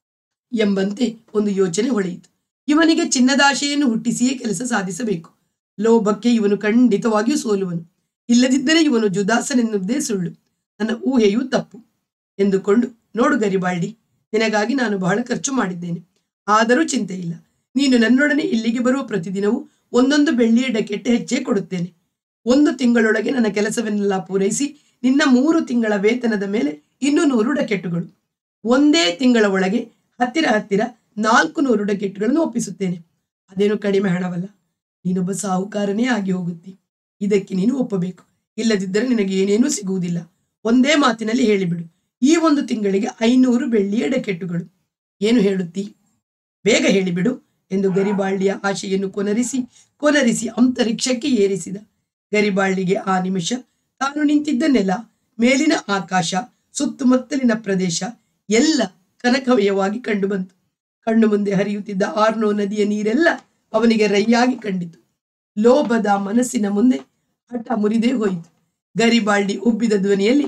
ಎಂಬಂತೆ ಒಂದು ಯೋಚನೆ ಹೊಳೆಯಿತು ಇವನಿಗೆ ಚಿನ್ನದಾಶೆಯನ್ನು ಹುಟ್ಟಿಸಿಯೇ ಕೆಲಸ ಸಾಧಿಸಬೇಕು ಲೋಭಕ್ಕೆ ಇವನು ಖಂಡಿತವಾಗಿಯೂ ಸೋಲುವನು ಇಲ್ಲದಿದ್ದರೆ ಇವನು ಜುದಾಸನೆನ್ನುವುದೇ ಸುಳ್ಳು ನನ್ನ ಊಹೆಯೂ ತಪ್ಪು ಎಂದುಕೊಂಡು ನೋಡು ಗರಿಬಾಳ್ಡಿ ನಿನಗಾಗಿ ನಾನು ಬಹಳ ಖರ್ಚು ಮಾಡಿದ್ದೇನೆ ಆದರೂ ಚಿಂತೆ ಇಲ್ಲ ನೀನು ನನ್ನೊಡನೆ ಇಲ್ಲಿಗೆ ಬರುವ ಪ್ರತಿದಿನವೂ ಒಂದೊಂದು ಬೆಳ್ಳಿಯ ಡಕೆಟ್ಟೆ ಹೆಚ್ಚೇ ಕೊಡುತ್ತೇನೆ ಒಂದು ತಿಂಗಳೊಳಗೆ ನನ್ನ ಕೆಲಸವನ್ನೆಲ್ಲ ಪೂರೈಸಿ ನಿನ್ನ ಮೂರು ತಿಂಗಳ ವೇತನದ ಮೇಲೆ ಇನ್ನೂ ನೂರು ಡಕೆಟ್ಟುಗಳು ಒಂದೇ ತಿಂಗಳ ಒಳಗೆ ಹತ್ತಿರ ಹತ್ತಿರ ನಾಲ್ಕು ನೂರು ಡಕೆಟ್ಗಳನ್ನು ಒಪ್ಪಿಸುತ್ತೇನೆ ಅದೇನು ಕಡಿಮೆ ಹಣವಲ್ಲ ನೀನೊಬ್ಬ ಸಾಹುಕಾರನೇ ಆಗಿ ಹೋಗುತ್ತಿ ಇದಕ್ಕೆ ನೀನು ಒಪ್ಪಬೇಕು ಇಲ್ಲದಿದ್ದರೆ ನಿನಗೆ ಏನೇನೂ ಸಿಗುವುದಿಲ್ಲ ಒಂದೇ ಮಾತಿನಲ್ಲಿ ಹೇಳಿಬಿಡು ಈ ಒಂದು ತಿಂಗಳಿಗೆ ಐನೂರು ಬೆಳ್ಳಿಯ ಡಕೆಟ್ಟುಗಳು ಏನು ಹೇಳುತ್ತಿ ಬೇಗ ಹೇಳಿಬಿಡು ಎಂದು ಗರಿಬಾಳ್ಳಿಯ ಆಶೆಯನ್ನು ಕೊನರಿಸಿ ಕೊನರಿಸಿ ಅಂತರಿಕ್ಷಕ್ಕೆ ಏರಿಸಿದ ಗರಿಬಾಳ್ಳಿಗೆ ಆ ನಿಮಿಷ ತಾನು ನಿಂತಿದ್ದ ನೆಲ ಮೇಲಿನ ಆಕಾಶ ಸುತ್ತಮುತ್ತಲಿನ ಪ್ರದೇಶ ಎಲ್ಲ ಕನಕಮಯವಾಗಿ ಕಂಡುಬಂತು ಕಣ್ಣು ಮುಂದೆ ಹರಿಯುತ್ತಿದ್ದ ಆರ್ನೋ ನದಿಯ ನೀರೆಲ್ಲ ಅವನಿಗೆ ರೈಯಾಗಿ ಕಂಡಿತು ಲೋಭದ ಮನಸ್ಸಿನ ಮುಂದೆ ಹಠ ಮುರಿದೇ ಹೋಯಿತು ಗರಿಬಾಳ್ಡಿ ಉಬ್ಬಿದ ಧ್ವನಿಯಲ್ಲಿ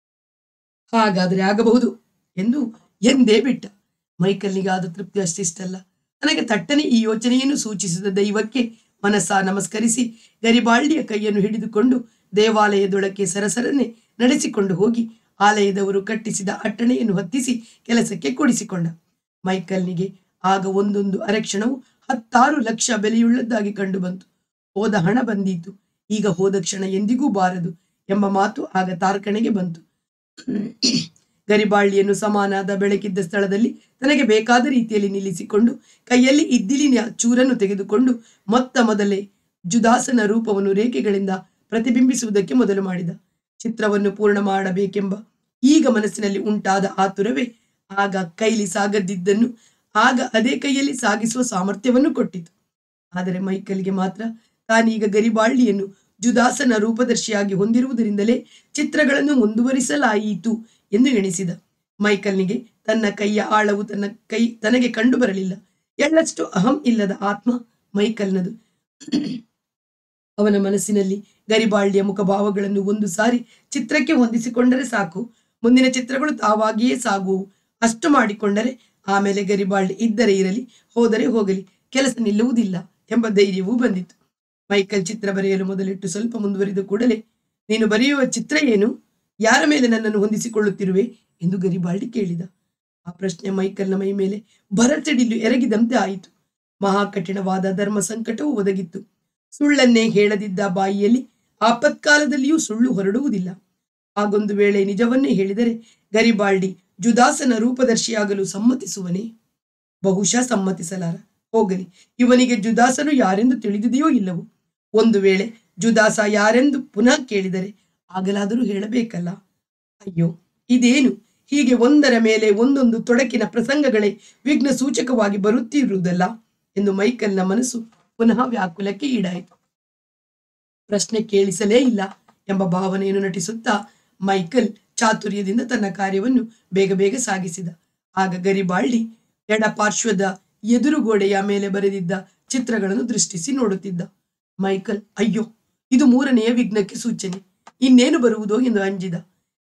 ಹಾಗಾದರೆ ಆಗಬಹುದು ಎಂದು ಎಂದೇ ಬಿಟ್ಟ ಮೈಕಲ್ನಿಗಾದ ತೃಪ್ತಿ ಅಷ್ಟಿಷ್ಟಲ್ಲ ನನಗೆ ತಟ್ಟನೆ ಈ ಯೋಚನೆಯನ್ನು ಸೂಚಿಸಿದ ದೈವಕ್ಕೆ ಮನಸ್ಸ ನಮಸ್ಕರಿಸಿ ಗರಿಬಾಳ್ಡಿಯ ಕೈಯನ್ನು ಹಿಡಿದುಕೊಂಡು ದೇವಾಲಯದೊಳಕ್ಕೆ ಸರಸರನೆ ನಡೆಸಿಕೊಂಡು ಹೋಗಿ ಆಲಯದವರು ಕಟ್ಟಿಸಿದ ಅಟ್ಟಣೆಯನ್ನು ಹತ್ತಿಸಿ ಕೆಲಸಕ್ಕೆ ಕೊಡಿಸಿಕೊಂಡ ಮೈಕಲ್ನಿಗೆ ಆಗ ಒಂದೊಂದು ಅರಕ್ಷಣವು ಹತ್ತಾರು ಲಕ್ಷ ಬೆಲೆಯುಳ್ಳದ್ದಾಗಿ ಕಂಡುಬಂತು ಹೋದ ಹಣ ಬಂದೀತು ಈಗ ಹೋದ ಕ್ಷಣ ಎಂದಿಗೂ ಬಾರದು ಎಂಬ ಮಾತು ಆಗ ತಾರ್ಕಣೆಗೆ ಬಂತು ಗರಿಬಾಳ್ಳಿಯನ್ನು ಸಮಾನಾದ ಬೆಳಕಿದ್ದ ಸ್ಥಳದಲ್ಲಿ ತನಗೆ ಬೇಕಾದ ರೀತಿಯಲ್ಲಿ ನಿಲ್ಲಿಸಿಕೊಂಡು ಕೈಯಲ್ಲಿ ಇದ್ದಿಲಿನ ಚೂರನ್ನು ತೆಗೆದುಕೊಂಡು ಮೊತ್ತ ಮೊದಲೇ ಜುದಾಸನ ರೂಪವನ್ನು ರೇಖೆಗಳಿಂದ ಪ್ರತಿಬಿಂಬಿಸುವುದಕ್ಕೆ ಮೊದಲು ಮಾಡಿದ ಚಿತ್ರವನ್ನು ಪೂರ್ಣ ಮಾಡಬೇಕೆಂಬ ಈಗ ಮನಸ್ಸಿನಲ್ಲಿ ಉಂಟಾದ ಆತುರವೇ ಆಗ ಕೈಲಿ ಸಾಗದಿದ್ದನ್ನು ಆಗ ಅದೇ ಕೈಯಲ್ಲಿ ಸಾಗಿಸುವ ಸಾಮರ್ಥ್ಯವನ್ನು ಕೊಟ್ಟಿತು ಆದರೆ ಮೈಕಲ್ಗೆ ಮಾತ್ರ ತಾನೀಗ ಗರಿಬಾಳ್ಳಿಯನ್ನು ಜುದಾಸನ ರೂಪದರ್ಶಿಯಾಗಿ ಹೊಂದಿರುವುದರಿಂದಲೇ ಚಿತ್ರಗಳನ್ನು ಮುಂದುವರಿಸಲಾಯಿತು ಎಂದು ಎಣಿಸಿದ ಮೈಕಲ್ನಿಗೆ ತನ್ನ ಕೈಯ ಆಳವು ತನ್ನ ಕೈ ತನಗೆ ಕಂಡು ಬರಲಿಲ್ಲ ಎಳ್ಳಷ್ಟು ಅಹಂ ಇಲ್ಲದ ಆತ್ಮ ಮೈಕಲ್ನದು ಅವನ ಮನಸ್ಸಿನಲ್ಲಿ ಗರಿಬಾಳ್ಡಿಯ ಮುಖಭಾವಗಳನ್ನು ಒಂದು ಸಾರಿ ಚಿತ್ರಕ್ಕೆ ಹೊಂದಿಸಿಕೊಂಡರೆ ಸಾಕು ಮುಂದಿನ ಚಿತ್ರಗಳು ತಾವಾಗಿಯೇ ಸಾಗುವವು ಅಷ್ಟು ಮಾಡಿಕೊಂಡರೆ ಆಮೇಲೆ ಗರಿಬಾಳ್ಡಿ ಇದ್ದರೆ ಇರಲಿ ಹೋದರೆ ಹೋಗಲಿ ಕೆಲಸ ನಿಲ್ಲುವುದಿಲ್ಲ ಎಂಬ ಧೈರ್ಯವೂ ಬಂದಿತು ಮೈಕಲ್ ಚಿತ್ರ ಬರೆಯಲು ಮೊದಲಿಟ್ಟು ಸ್ವಲ್ಪ ಮುಂದುವರಿದ ಕೂಡಲೇ ನೀನು ಬರೆಯುವ ಚಿತ್ರ ಏನು ಯಾರ ಮೇಲೆ ನನ್ನನ್ನು ಹೊಂದಿಸಿಕೊಳ್ಳುತ್ತಿರುವೆ ಎಂದು ಗರಿಬಾಳ್ಡಿ ಕೇಳಿದ ಆ ಪ್ರಶ್ನೆ ಮೈಕಲ್ನ ಮೈ ಮೇಲೆ ಭರಚಡಿಲು ಎರಗಿದಂತೆ ಆಯಿತು ಮಹಾ ಕಠಿಣವಾದ ಧರ್ಮ ಸಂಕಟವು ಒದಗಿತ್ತು ಸುಳ್ಳನ್ನೇ ಹೇಳದಿದ್ದ ಬಾಯಿಯಲ್ಲಿ ಆಪತ್ಕಾಲದಲ್ಲಿಯೂ ಸುಳ್ಳು ಹೊರಡುವುದಿಲ್ಲ ಹಾಗೊಂದು ವೇಳೆ ನಿಜವನ್ನೇ ಹೇಳಿದರೆ ಗರಿಬಾಳ್ಡಿ ಜುದಾಸನ ರೂಪದರ್ಶಿಯಾಗಲು ಸಮ್ಮತಿಸುವನೇ ಬಹುಶಃ ಸಮ್ಮತಿಸಲಾರ ಹೋಗಲಿ ಇವನಿಗೆ ಜುದಾಸನು ಯಾರೆಂದು ತಿಳಿದಿದೆಯೋ ಇಲ್ಲವೋ ಒಂದು ವೇಳೆ ಜುದಾಸ ಯಾರೆಂದು ಪುನಃ ಕೇಳಿದರೆ ಆಗಲಾದರೂ ಹೇಳಬೇಕಲ್ಲ ಅಯ್ಯೋ ಇದೇನು ಹೀಗೆ ಒಂದರ ಮೇಲೆ ಒಂದೊಂದು ತೊಡಕಿನ ಪ್ರಸಂಗಗಳೇ ವಿಘ್ನ ಸೂಚಕವಾಗಿ ಬರುತ್ತಿರುವುದಲ್ಲ ಎಂದು ಮೈಕಲ್ನ ಮನಸ್ಸು ಪುನಃ ವ್ಯಾಕುಲಕ್ಕೆ ಈಡಾಯಿತು ಪ್ರಶ್ನೆ ಕೇಳಿಸಲೇ ಇಲ್ಲ ಎಂಬ ಭಾವನೆಯನ್ನು ನಟಿಸುತ್ತಾ ಮೈಕಲ್ ಚಾತುರ್ಯದಿಂದ ತನ್ನ ಕಾರ್ಯವನ್ನು ಬೇಗ ಬೇಗ ಸಾಗಿಸಿದ ಆಗ ಗರಿಬಾಳ್ಡಿ ಎಡ ಪಾರ್ಶ್ವದ ಎದುರುಗೋಡೆಯ ಮೇಲೆ ಬರೆದಿದ್ದ ಚಿತ್ರಗಳನ್ನು ದೃಷ್ಟಿಸಿ ನೋಡುತ್ತಿದ್ದ ಮೈಕಲ್ ಅಯ್ಯೋ ಇದು ಮೂರನೆಯ ವಿಘ್ನಕ್ಕೆ ಸೂಚನೆ ಇನ್ನೇನು ಬರುವುದೋ ಎಂದು ಅಂಜಿದ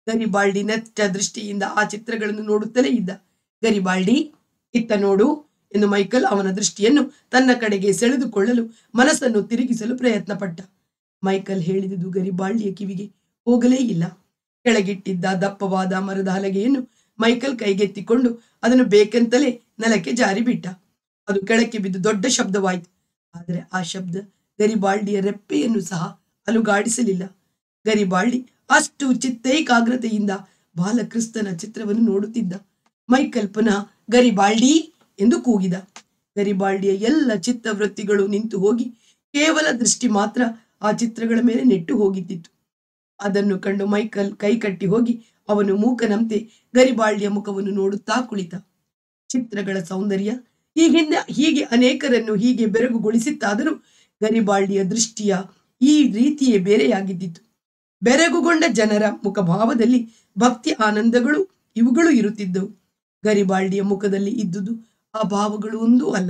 ಗರಿಬಾಲ್ಡಿ ನೆಟ್ಟ ದೃಷ್ಟಿಯಿಂದ ಆ ಚಿತ್ರಗಳನ್ನು ನೋಡುತ್ತಲೇ ಇದ್ದ ಗರಿಬಾಲ್ಡಿ ಇತ್ತ ನೋಡು ಎಂದು ಮೈಕಲ್ ಅವನ ದೃಷ್ಟಿಯನ್ನು ತನ್ನ ಕಡೆಗೆ ಸೆಳೆದುಕೊಳ್ಳಲು ಮನಸ್ಸನ್ನು ತಿರುಗಿಸಲು ಪ್ರಯತ್ನ ಪಟ್ಟ ಮೈಕಲ್ ಹೇಳಿದುದು ಗರಿಬಾಲ್ಡಿಯ ಕಿವಿಗೆ ಹೋಗಲೇ ಇಲ್ಲ ಕೆಳಗಿಟ್ಟಿದ್ದ ದಪ್ಪವಾದ ಮರದ ಹಲಗೆಯನ್ನು ಮೈಕಲ್ ಕೈಗೆತ್ತಿಕೊಂಡು ಅದನ್ನು ಬೇಕೆಂತಲೇ ನೆಲಕ್ಕೆ ಜಾರಿ ಬಿಟ್ಟ ಅದು ಕೆಳಕ್ಕೆ ಬಿದ್ದು ದೊಡ್ಡ ಶಬ್ದವಾಯಿತು ಆದರೆ ಆ ಶಬ್ದ ಗರಿಬಾಲ್ಡಿಯ ರೆಪ್ಪೆಯನ್ನು ಸಹ ಅಲುಗಾಡಿಸಲಿಲ್ಲ ಗರಿಬಾಲ್ಡಿ ಅಷ್ಟು ಚಿತ್ತೈಕಾಗ್ರತೆಯಿಂದ ಬಾಲಕ್ರಿಸ್ತನ ಚಿತ್ರವನ್ನು ನೋಡುತ್ತಿದ್ದ ಮೈಕಲ್ ಪುನಃ ಗರಿಬಾಲ್ಡಿ ಎಂದು ಕೂಗಿದ ಗರಿಬಾಲ್ಡಿಯ ಎಲ್ಲ ಚಿತ್ತವೃತ್ತಿಗಳು ನಿಂತು ಹೋಗಿ ಕೇವಲ ದೃಷ್ಟಿ ಮಾತ್ರ ಆ ಚಿತ್ರಗಳ ಮೇಲೆ ನೆಟ್ಟು ಹೋಗಿದ್ದಿತ್ತು ಅದನ್ನು ಕಂಡು ಮೈಕಲ್ ಕೈಕಟ್ಟಿ ಹೋಗಿ ಅವನು ಮೂಕನಂತೆ ಗರಿಬಾಲ್ಡಿಯ ಮುಖವನ್ನು ನೋಡುತ್ತಾ ಕುಳಿತ ಚಿತ್ರಗಳ ಸೌಂದರ್ಯ ಈ ಹಿಂದೆ ಹೀಗೆ ಅನೇಕರನ್ನು ಹೀಗೆ ಬೆರಗುಗೊಳಿಸಿತ್ತಾದರೂ ಗರಿಬಾಲ್ಡಿಯ ದೃಷ್ಟಿಯ ಈ ರೀತಿಯೇ ಬೇರೆಯಾಗಿದ್ದಿತ್ತು ಬೆರಗುಗೊಂಡ ಜನರ ಮುಖಭಾವದಲ್ಲಿ ಭಕ್ತಿ ಆನಂದಗಳು ಇವುಗಳು ಇರುತ್ತಿದ್ದವು ಗರಿಬಾಲ್ಡಿಯ ಮುಖದಲ್ಲಿ ಇದ್ದುದು ಆ ಭಾವಗಳು ಒಂದೂ ಅಲ್ಲ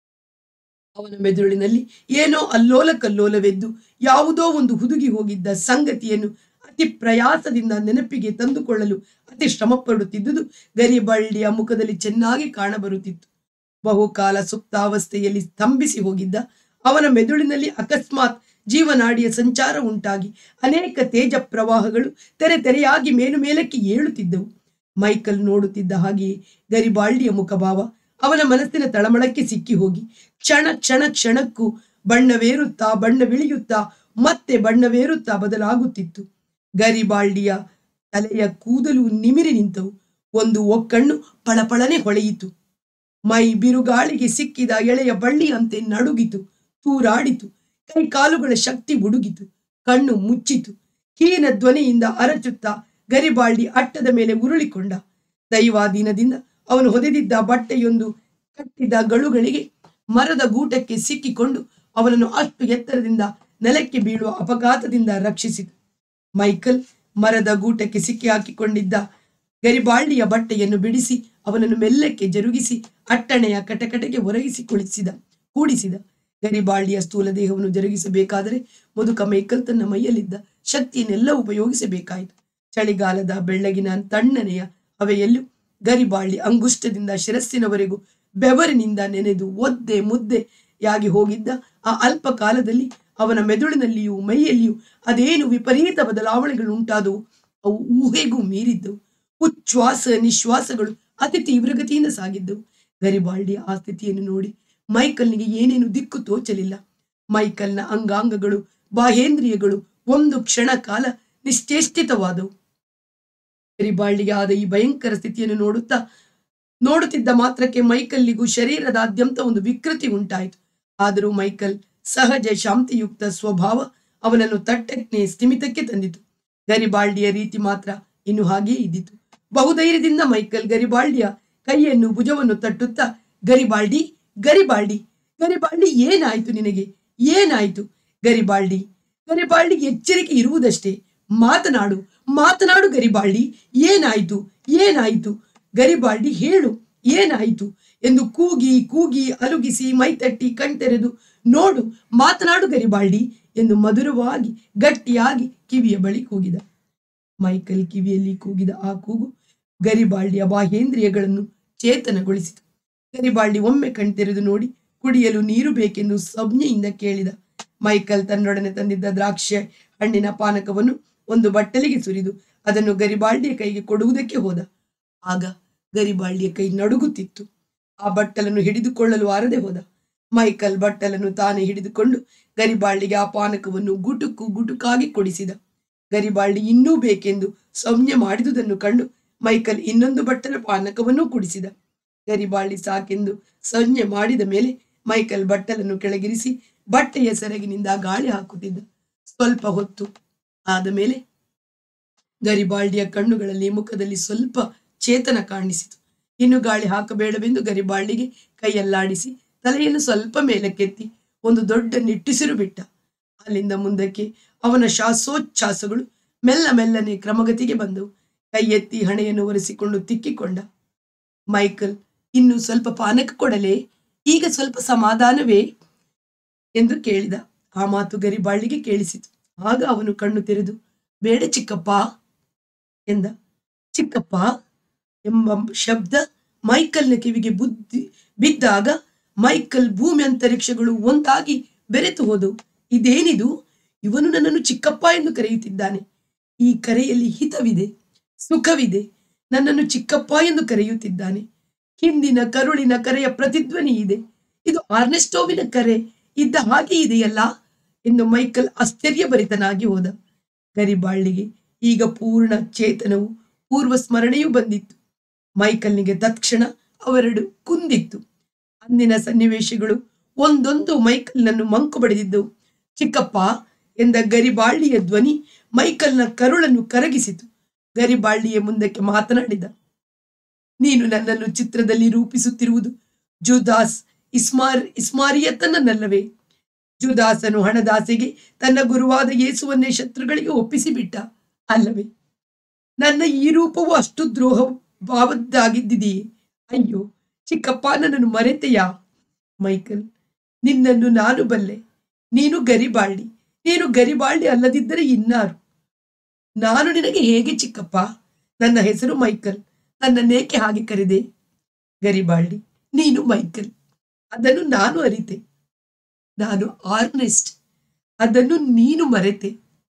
ಅವನ ಮೆದುಳಿನಲ್ಲಿ ಏನೋ ಅಲ್ಲೋಲ ಕಲ್ಲೋಲವೆದ್ದು ಯಾವುದೋ ಒಂದು ಹುದುಗಿ ಹೋಗಿದ್ದ ಸಂಗತಿಯನ್ನು ಅತಿ ಪ್ರಯಾಸದಿಂದ ನೆನಪಿಗೆ ತಂದುಕೊಳ್ಳಲು ಅತಿ ಶ್ರಮ ಪಡುತ್ತಿದ್ದುದು ಗರಿಬಳ್ಳಿಯ ಮುಖದಲ್ಲಿ ಚೆನ್ನಾಗಿ ಕಾಣಬರುತ್ತಿತ್ತು ಬಹುಕಾಲ ಸುಪ್ತಾವಸ್ಥೆಯಲ್ಲಿ ಸ್ತಂಭಿಸಿ ಹೋಗಿದ್ದ ಅವನ ಮೆದುಳಿನಲ್ಲಿ ಅಕಸ್ಮಾತ್ ಜೀವನಾಡಿಯ ಸಂಚಾರ ಉಂಟಾಗಿ ಅನೇಕ ತೇಜ ಪ್ರವಾಹಗಳು ತೆರೆ ತೆರೆಯಾಗಿ ಮೇಲು ಮೇಲಕ್ಕೆ ಏಳುತ್ತಿದ್ದವು ಮೈಕಲ್ ನೋಡುತ್ತಿದ್ದ ಹಾಗೆಯೇ ಗರಿಬಾಲ್ಡಿಯ ಮುಖಭಾವ ಅವನ ಮನಸ್ಸಿನ ತಳಮಳಕ್ಕೆ ಸಿಕ್ಕಿ ಹೋಗಿ ಕ್ಷಣ ಕ್ಷಣ ಕ್ಷಣಕ್ಕೂ ಬಣ್ಣವೇರುತ್ತಾ ಬಣ್ಣವಿಳಿಯುತ್ತಾ ಮತ್ತೆ ಬಣ್ಣವೇರುತ್ತಾ ಬದಲಾಗುತ್ತಿತ್ತು ಗರಿಬಾಲ್ಡಿಯ ತಲೆಯ ಕೂದಲು ನಿಮಿರಿ ನಿಂತವು ಒಂದು ಒಕ್ಕಣ್ಣು ಪಳಪಳನೆ ಹೊಳೆಯಿತು ಮೈ ಬಿರುಗಾಳಿಗೆ ಸಿಕ್ಕಿದ ಎಳೆಯ ಬಳ್ಳಿಯಂತೆ ನಡುಗಿತು ತೂರಾಡಿತು ಕೈ ಕಾಲುಗಳ ಶಕ್ತಿ ಬುಡುಗಿತು ಕಣ್ಣು ಮುಚ್ಚಿತು ಹೀನ ಧ್ವನಿಯಿಂದ ಅರಚುತ್ತಾ ಗರಿಬಾಲ್ಡಿ ಅಟ್ಟದ ಮೇಲೆ ಉರುಳಿಕೊಂಡ ದೈವಾಧೀನದಿಂದ ಅವನು ಹೊದೆದಿದ್ದ ಬಟ್ಟೆಯೊಂದು ಕಟ್ಟಿದ ಗಳುಗಳಿಗೆ ಮರದ ಗೂಟಕ್ಕೆ ಸಿಕ್ಕಿಕೊಂಡು ಅವನನ್ನು ಅಷ್ಟು ಎತ್ತರದಿಂದ ನೆಲಕ್ಕೆ ಬೀಳುವ ಅಪಘಾತದಿಂದ ರಕ್ಷಿಸಿತು ಮೈಕಲ್ ಮರದ ಗೂಟಕ್ಕೆ ಸಿಕ್ಕಿ ಹಾಕಿಕೊಂಡಿದ್ದ ಗರಿಬಾಲ್ಡಿಯ ಬಟ್ಟೆಯನ್ನು ಬಿಡಿಸಿ ಅವನನ್ನು ಮೆಲ್ಲಕ್ಕೆ ಜರುಗಿಸಿ ಅಟ್ಟಣೆಯ ಕಟಕಟೆಗೆ ಒರಗಿಸಿ ಕುಳಿಸಿದ ಕೂಡಿಸಿದ ಗರಿಬಾಲ್ಡಿಯ ಸ್ಥೂಲ ದೇಹವನ್ನು ಜರುಗಿಸಬೇಕಾದರೆ ಮುದುಕ ಮೈಕಲ್ ತನ್ನ ಮೈಯಲ್ಲಿದ್ದ ಶಕ್ತಿಯನ್ನೆಲ್ಲ ಉಪಯೋಗಿಸಬೇಕಾಯಿತು ಚಳಿಗಾಲದ ಬೆಳ್ಳಗಿನ ತಣ್ಣನೆಯ ಹವೆಯಲ್ಲೂ ಗರಿಬಾಳ್ಳಿ ಅಂಗುಷ್ಟದಿಂದ ಶಿರಸ್ಸಿನವರೆಗೂ ಬೆವರಿನಿಂದ ನೆನೆದು ಒದ್ದೆ ಮುದ್ದೆಯಾಗಿ ಹೋಗಿದ್ದ ಆ ಅಲ್ಪ ಕಾಲದಲ್ಲಿ ಅವನ ಮೆದುಳಿನಲ್ಲಿಯೂ ಮೈಯಲ್ಲಿಯೂ ಅದೇನು ವಿಪರೀತ ಬದಲಾವಣೆಗಳು ಉಂಟಾದವು ಅವು ಊಹೆಗೂ ಮೀರಿದ್ದವು ಉಚ್ಛ್ವಾಸ ನಿಶ್ವಾಸಗಳು ಅತಿ ತೀವ್ರಗತಿಯಿಂದ ಸಾಗಿದ್ದವು ಗರಿಬಾಲ್ಡಿಯ ಆ ಸ್ಥಿತಿಯನ್ನು ನೋಡಿ ಮೈಕಲ್ನಿಗೆ ಏನೇನು ದಿಕ್ಕು ತೋಚಲಿಲ್ಲ ಮೈಕಲ್ನ ಅಂಗಾಂಗಗಳು ಬಾಹೇಂದ್ರಿಯಗಳು ಒಂದು ಕ್ಷಣ ಕಾಲ ನಿಶ್ಚೇಷ್ಟಿತವಾದವು ಗರಿಬಾಲ್ಡಿಗೆ ಆದ ಈ ಭಯಂಕರ ಸ್ಥಿತಿಯನ್ನು ನೋಡುತ್ತಾ ನೋಡುತ್ತಿದ್ದ ಮಾತ್ರಕ್ಕೆ ಮೈಕಲ್ಲಿಗೂ ಶರೀರದಾದ್ಯಂತ ಒಂದು ವಿಕೃತಿ ಉಂಟಾಯಿತು ಆದರೂ ಮೈಕಲ್ ಸಹಜ ಶಾಂತಿಯುಕ್ತ ಸ್ವಭಾವ ಅವನನ್ನು ತಟ್ಟಕ್ಕೆ ಸ್ಥಿಮಿತಕ್ಕೆ ತಂದಿತು ಗರಿಬಾಲ್ಡಿಯ ರೀತಿ ಮಾತ್ರ ಇನ್ನು ಹಾಗೆಯೇ ಇದ್ದಿತು ಬಹುಧೈರ್ಯದಿಂದ ಮೈಕಲ್ ಗರಿಬಾಲ್ಡಿಯ ಕೈಯನ್ನು ಭುಜವನ್ನು ತಟ್ಟುತ್ತಾ ಗರಿಬಾಲ್ಡಿ ಗರಿಬಾಲ್ಡಿ ಗರಿಬಾಲ್ಡಿ ಏನಾಯ್ತು ನಿನಗೆ ಏನಾಯ್ತು ಗರಿಬಾಲ್ಡಿ ಗರಿಬಾಲ್ಡಿ ಎಚ್ಚರಿಕೆ ಇರುವುದಷ್ಟೇ ಮಾತನಾಡು ಮಾತನಾಡು ಗರಿಬಾಲ್ಡಿ ಏನಾಯ್ತು ಏನಾಯ್ತು ಗರಿಬಾಲ್ಡಿ ಹೇಳು ಏನಾಯ್ತು ಎಂದು ಕೂಗಿ ಕೂಗಿ ಅಲುಗಿಸಿ ಮೈತಟ್ಟಿ ಕಣ್ತೆರೆದು ನೋಡು ಮಾತನಾಡು ಗರಿಬಾಲ್ಡಿ ಎಂದು ಮಧುರವಾಗಿ ಗಟ್ಟಿಯಾಗಿ ಕಿವಿಯ ಬಳಿ ಕೂಗಿದ ಮೈಕಲ್ ಕಿವಿಯಲ್ಲಿ ಕೂಗಿದ ಆ ಕೂಗು ಗರಿಬಾಲ್ಡಿಯ ಬಾಹೇಂದ್ರಿಯಗಳನ್ನು ಚೇತನಗೊಳಿಸಿತು ಗರಿಬಾಲ್ಡಿ ಒಮ್ಮೆ ಕಣ್ತೆರೆದು ನೋಡಿ ಕುಡಿಯಲು ನೀರು ಬೇಕೆಂದು ಸಂಜ್ಞೆಯಿಂದ ಕೇಳಿದ ಮೈಕಲ್ ತನ್ನೊಡನೆ ತಂದಿದ್ದ ದ್ರಾಕ್ಷಿ ಹಣ್ಣಿನ ಪಾನಕವನ್ನು ಒಂದು ಬಟ್ಟಲಿಗೆ ಸುರಿದು ಅದನ್ನು ಗರಿಬಾಲ್ಡಿಯ ಕೈಗೆ ಕೊಡುವುದಕ್ಕೆ ಹೋದ ಆಗ ಗರಿಬಾಲ್ಡಿಯ ಕೈ ನಡುಗುತ್ತಿತ್ತು ಆ ಬಟ್ಟಲನ್ನು ಹಿಡಿದುಕೊಳ್ಳಲು ಆರದೆ ಹೋದ ಮೈಕಲ್ ಬಟ್ಟಲನ್ನು ತಾನೇ ಹಿಡಿದುಕೊಂಡು ಗರಿಬಾಲ್ಡಿಗೆ ಆ ಪಾನಕವನ್ನು ಗುಟುಕು ಗುಟುಕಾಗಿ ಕೊಡಿಸಿದ ಗರಿಬಾಲ್ಡಿ ಇನ್ನೂ ಬೇಕೆಂದು ಸೌಮ್ಯ ಮಾಡಿದುದನ್ನು ಕಂಡು ಮೈಕಲ್ ಇನ್ನೊಂದು ಬಟ್ಟಲ ಪಾನಕವನ್ನು ಕುಡಿಸಿದ ಗರಿಬಾಲ್ಡಿ ಸಾಕೆಂದು ಸಂಜ್ಞೆ ಮಾಡಿದ ಮೇಲೆ ಮೈಕಲ್ ಬಟ್ಟಲನ್ನು ಕೆಳಗಿರಿಸಿ ಬಟ್ಟೆಯ ಸೆರಗಿನಿಂದ ಗಾಳಿ ಹಾಕುತ್ತಿದ್ದ ಸ್ವಲ್ಪ ಹೊತ್ತು ಆದ ಮೇಲೆ ಗರಿಬಾಲ್ಡಿಯ ಕಣ್ಣುಗಳಲ್ಲಿ ಮುಖದಲ್ಲಿ ಸ್ವಲ್ಪ ಚೇತನ ಕಾಣಿಸಿತು ಇನ್ನು ಗಾಳಿ ಹಾಕಬೇಡವೆಂದು ಗರಿಬಾಲ್ಡಿಗೆ ಕೈಯಲ್ಲಾಡಿಸಿ ತಲೆಯನ್ನು ಸ್ವಲ್ಪ ಮೇಲಕ್ಕೆತ್ತಿ ಒಂದು ದೊಡ್ಡ ನಿಟ್ಟುಸಿರು ಬಿಟ್ಟ ಅಲ್ಲಿಂದ ಮುಂದಕ್ಕೆ ಅವನ ಶ್ವಾಸೋಚ್ಛ್ವಾಸಗಳು ಮೆಲ್ಲ ಮೆಲ್ಲನೆ ಕ್ರಮಗತಿಗೆ ಬಂದವು ಕೈ ಎತ್ತಿ ಹಣೆಯನ್ನು ಒರೆಸಿಕೊಂಡು ತಿಕ್ಕಿಕೊಂಡ ಮೈಕಲ್ ಇನ್ನು ಸ್ವಲ್ಪ ಪಾನಕ ಕೊಡಲೇ ಈಗ ಸ್ವಲ್ಪ ಸಮಾಧಾನವೇ ಎಂದು ಕೇಳಿದ ಆ ಮಾತು ಗರಿಬಾಳಿಗೆ ಕೇಳಿಸಿತು ಆಗ ಅವನು ಕಣ್ಣು ತೆರೆದು ಬೇಡ ಚಿಕ್ಕಪ್ಪ ಎಂದ ಚಿಕ್ಕಪ್ಪ ಎಂಬ ಶಬ್ದ ಮೈಕಲ್ನ ಕಿವಿಗೆ ಬುದ್ಧಿ ಬಿದ್ದಾಗ ಮೈಕಲ್ ಭೂಮಿ ಅಂತರಿಕ್ಷಗಳು ಒಂದಾಗಿ ಬೆರೆತು ಹೋದವು ಇದೇನಿದು ಇವನು ನನ್ನನ್ನು ಚಿಕ್ಕಪ್ಪ ಎಂದು ಕರೆಯುತ್ತಿದ್ದಾನೆ ಈ ಕರೆಯಲ್ಲಿ ಹಿತವಿದೆ ಸುಖವಿದೆ ನನ್ನನ್ನು ಚಿಕ್ಕಪ್ಪ ಎಂದು ಕರೆಯುತ್ತಿದ್ದಾನೆ ಹಿಂದಿನ ಕರುಳಿನ ಕರೆಯ ಪ್ರತಿಧ್ವನಿ ಇದೆ ಇದು ಆರ್ನೆಸ್ಟೋವಿನ ಕರೆ ಇದ್ದ ಹಾಗೆ ಇದೆಯಲ್ಲ ಎಂದು ಮೈಕಲ್ ಆಶ್ಚರ್ಯಭರಿತನಾಗಿ ಹೋದ ಗರಿಬಾಳ್ಳಿಗೆ ಈಗ ಪೂರ್ಣ ಚೇತನವು ಪೂರ್ವ ಸ್ಮರಣೆಯೂ ಬಂದಿತ್ತು ಮೈಕಲ್ನಿಗೆ ತತ್ಕ್ಷಣ ಅವೆರಡು ಕುಂದಿತ್ತು ಅಂದಿನ ಸನ್ನಿವೇಶಗಳು ಒಂದೊಂದು ಮೈಕಲ್ನನ್ನು ಮಂಕು ಬಡಿದಿದ್ದವು ಚಿಕ್ಕಪ್ಪ ಎಂದ ಗರಿಬಾಳ್ಳಿಯ ಧ್ವನಿ ಮೈಕಲ್ನ ಕರುಳನ್ನು ಕರಗಿಸಿತು ಗರಿಬಾಳ್ಳಿಯ ಮುಂದಕ್ಕೆ ಮಾತನಾಡಿದ ನೀನು ನನ್ನನ್ನು ಚಿತ್ರದಲ್ಲಿ ರೂಪಿಸುತ್ತಿರುವುದು ಜುದಾಸ್ ಇಸ್ಮಾರ್ ಇಸ್ಮಾರಿಯತನನ್ನಲ್ಲವೇ ಜುದಾಸನು ಹಣದಾಸೆಗೆ ತನ್ನ ಗುರುವಾದ ಯೇಸುವನ್ನೇ ಶತ್ರುಗಳಿಗೆ ಒಪ್ಪಿಸಿಬಿಟ್ಟ ಅಲ್ಲವೇ ನನ್ನ ಈ ರೂಪವು ಅಷ್ಟು ದ್ರೋಹ ಭಾವದ್ದಾಗಿದ್ದಿದೆಯೇ ಅಯ್ಯೋ ಚಿಕ್ಕಪ್ಪ ನನ್ನನ್ನು ಮರೆತೆಯಾ ಮೈಕಲ್ ನಿನ್ನನ್ನು ನಾನು ಬಲ್ಲೆ ನೀನು ಗರಿಬಾಳ್ಳಿ ನೀನು ಗರಿಬಾಳ್ಳಿ ಅಲ್ಲದಿದ್ದರೆ ಇನ್ನಾರು ನಾನು ನಿನಗೆ ಹೇಗೆ ಚಿಕ್ಕಪ್ಪ ನನ್ನ ಹೆಸರು ಮೈಕಲ್ ನನ್ನನ್ನೇಕೆ ಹಾಗೆ ಕರೆದೆ ಗರಿಬಾಳ್ಳಿ ನೀನು ಮೈಕಲ್ ಅದನ್ನು ನಾನು ಅರಿತೆ ನಾನು ಆರ್ನೆಸ್ಟ್ ಅದನ್ನು ನೀನು ಮರೆತೆ